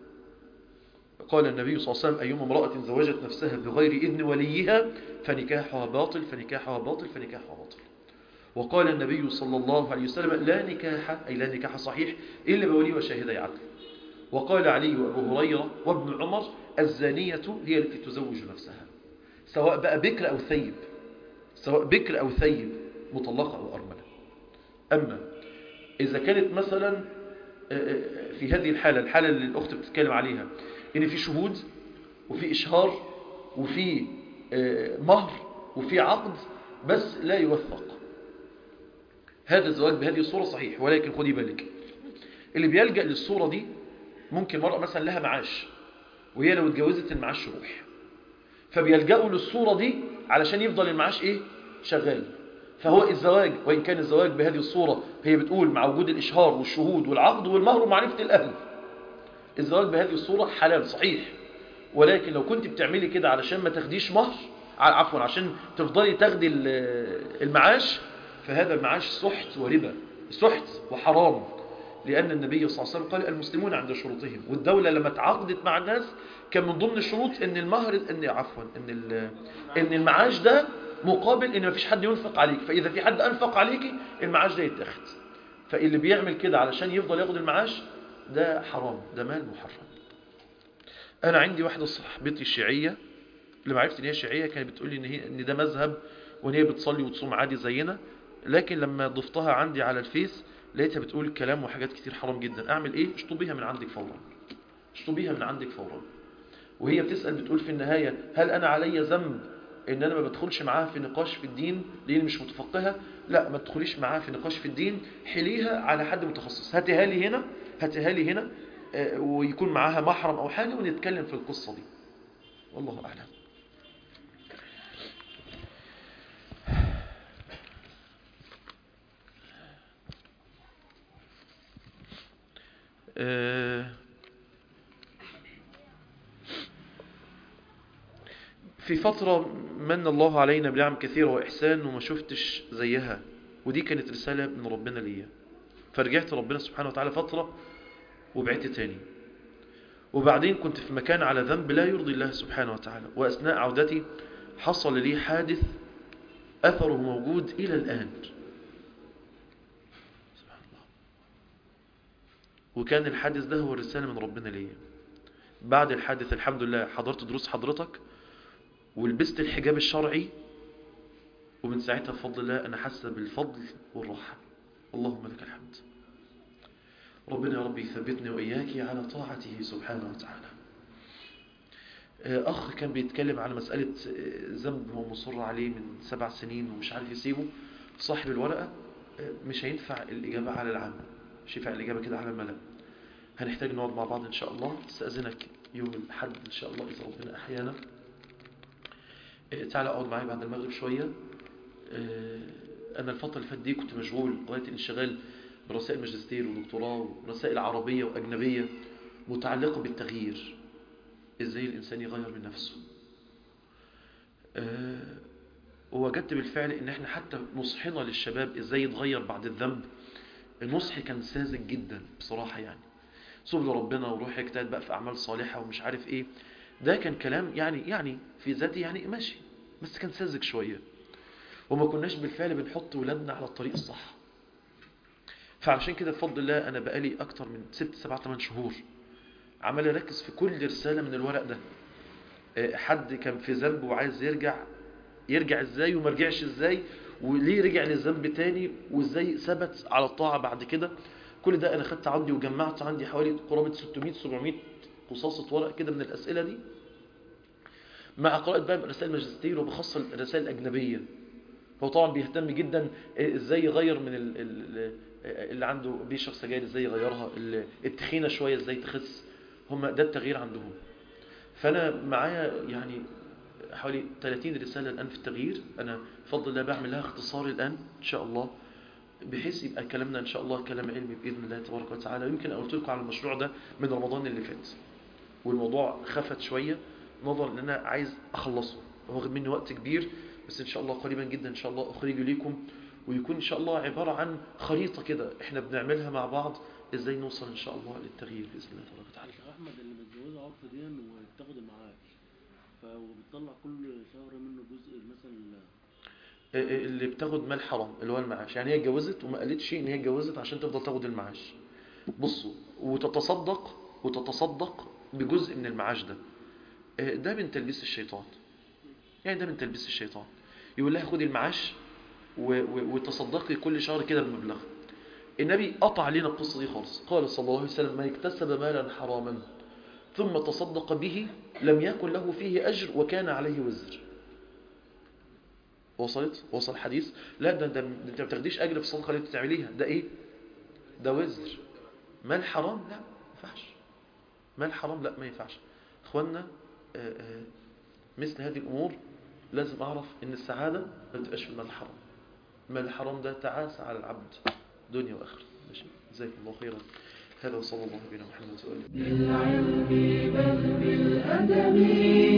قال النبي صلى الله عليه وسلم أيما امرأة زوجت نفسها بغير إذن وليها فنكاحها باطل فنكاحها باطل فنكاحها باطل وقال النبي صلى الله عليه وسلم لا نكاح أي لا نكاح صحيح إلا بولي وشاهدي عدل وقال علي وأبو هريرة وابن عمر الزانية هي التي تزوج نفسها سواء بقى بكر أو ثيب سواء بكر أو ثيب مطلقة أو أرملة أما إذا كانت مثلا في هذه الحالة الحالة اللي الأخت بتتكلم عليها إن في شهود وفي إشهار وفي مهر وفي عقد بس لا يوثق هذا الزواج بهذه الصورة صحيح ولكن خدي بالك اللي بيلجأ للصورة دي ممكن مرأة مثلا لها معاش وهي لو اتجوزت المعاش يروح فبيلجأوا للصورة دي علشان يفضل المعاش ايه شغال فهو الزواج وإن كان الزواج بهذه الصورة هي بتقول مع وجود الإشهار والشهود والعقد والمهر ومعرفة الأهل الزواج بهذه الصورة حلال صحيح ولكن لو كنت بتعملي كده علشان ما تاخديش مهر عفوا عشان تفضلي تاخدي المعاش فهذا المعاش سحت وربا سحت وحرام لأن النبي صلى الله عليه وسلم قال المسلمون عند شروطهم والدولة لما تعاقدت مع الناس كان من ضمن الشروط ان المهر ان عفوا ان ان المعاش ده مقابل ان مفيش حد ينفق عليك فاذا في حد انفق عليك المعاش ده يتاخد فاللي بيعمل كده علشان يفضل ياخد المعاش ده حرام ده مال محرم انا عندي واحده صاحبتي الشيعيه لما عرفت ان هي شيعيه كانت بتقول لي ان هي ان ده مذهب وان هي بتصلي وتصوم عادي زينا لكن لما ضفتها عندي على الفيس لقيتها بتقول كلام وحاجات كتير حرام جدا اعمل ايه اشطبيها من عندك فورا اشطبيها من عندك فورا وهي بتسأل بتقول في النهاية هل انا علي ذنب ان انا ما بدخلش معاها في نقاش في الدين لان مش متفقهة لا ما تدخليش معاها في نقاش في الدين حليها على حد متخصص هاتها لي هنا هاتها لي هنا ويكون معاها محرم او حاجة ونتكلم في القصة دي والله اعلم في فترة من الله علينا بنعم كثيرة وإحسان وما شفتش زيها ودي كانت رسالة من ربنا ليا فرجعت ربنا سبحانه وتعالى فترة وبعدت تاني وبعدين كنت في مكان على ذنب لا يرضي الله سبحانه وتعالى وأثناء عودتي حصل لي حادث أثره موجود إلى الآن سبحان الله وكان الحادث ده هو الرسالة من ربنا ليا بعد الحادث الحمد لله حضرت دروس حضرتك ولبست الحجاب الشرعي ومن ساعتها بفضل الله أنا حاسة بالفضل والراحة اللهم لك الحمد ربنا يا رب يثبتني وإياك على طاعته سبحانه وتعالى أخ كان بيتكلم على مسألة ذنب هو مصر عليه من سبع سنين ومش عارف يسيبه صاحب الورقة مش هينفع الإجابة على العام مش هينفع الإجابة كده على الملأ هنحتاج نقعد مع بعض إن شاء الله استأذنك يوم الحد إن شاء الله إذا ربنا أحيانا تعالى اقعد معايا بعد المغرب شوية أنا الفترة اللي فاتت دي كنت مشغول غاية الانشغال برسائل ماجستير ودكتوراه ورسائل عربية وأجنبية متعلقة بالتغيير إزاي الإنسان يغير من نفسه ووجدت بالفعل إن إحنا حتى نصحنا للشباب إزاي يتغير بعد الذنب النصح كان ساذج جدا بصراحة يعني سبل ربنا وروح يجتهد بقى في أعمال صالحة ومش عارف إيه ده كان كلام يعني يعني في ذاته يعني ماشي بس كان ساذج شوية وما كناش بالفعل بنحط ولادنا على الطريق الصح فعشان كده بفضل الله أنا بقالي أكتر من ست سبعة ثمان شهور عمال أركز في كل رسالة من الورق ده حد كان في ذنب وعايز يرجع يرجع ازاي وما رجعش ازاي وليه رجع للذنب تاني وازاي ثبت على الطاعة بعد كده كل ده انا خدت عندي وجمعت عندي حوالي قرابة 600 700 قصاصة ورق كده من الاسئلة دي مع قراءة بقى رسائل ماجستير وبخاصة الرسائل الأجنبية هو طبعا بيهتم جدا ازاي يغير من ال ال اللي عنده بيشرب سجاير ازاي يغيرها التخينة شوية ازاي تخس هم ده التغيير عندهم فأنا معايا يعني حوالي 30 رسالة الآن في التغيير أنا بفضل الله بعمل لها اختصار الآن إن شاء الله بحيث يبقى كلامنا إن شاء الله كلام علمي بإذن الله تبارك وتعالى يمكن قلت لكم على المشروع ده من رمضان اللي فات والموضوع خفت شوية نظرا ان انا عايز اخلصه واخد مني وقت كبير بس ان شاء الله قريبا جدا ان شاء الله اخرجه ليكم ويكون ان شاء الله عبارة عن خريطة كده احنا بنعملها مع بعض ازاي نوصل ان شاء الله للتغيير باذن الله تبارك وتعالى الشيخ احمد اللي متجوزها عرف دي وبتاخد المعاش فبتطلع كل شهر منه جزء مثلا اللي بتاخد مال حرام اللي هو المعاش يعني هي اتجوزت وما قالتش ان هي اتجوزت عشان تفضل تاخد المعاش بصوا وتتصدق وتتصدق بجزء من المعاش ده ده من تلبيس الشيطان يعني ده من تلبيس الشيطان يقول لها خدي المعاش وتصدقي كل شهر كده بمبلغ النبي قطع علينا القصة دي خالص قال صلى الله عليه وسلم من اكتسب مالا حراما ثم تصدق به لم يكن له فيه أجر وكان عليه وزر وصلت وصل الحديث لا ده, ده انت ما بتاخديش اجر في الصدقه اللي بتعمليها ده ايه ده وزر مال حرام لا ما ينفعش مال حرام لا ما ينفعش اخوانا آآ آآ مثل هذه الامور لازم اعرف ان السعاده ما بتبقاش في المال الحرام المال الحرام ده تعاسه على العبد دنيا واخره ماشي جزاكم الله خيرا هذا وصلى الله بنا محمد وآله بالعلم بل بالأدب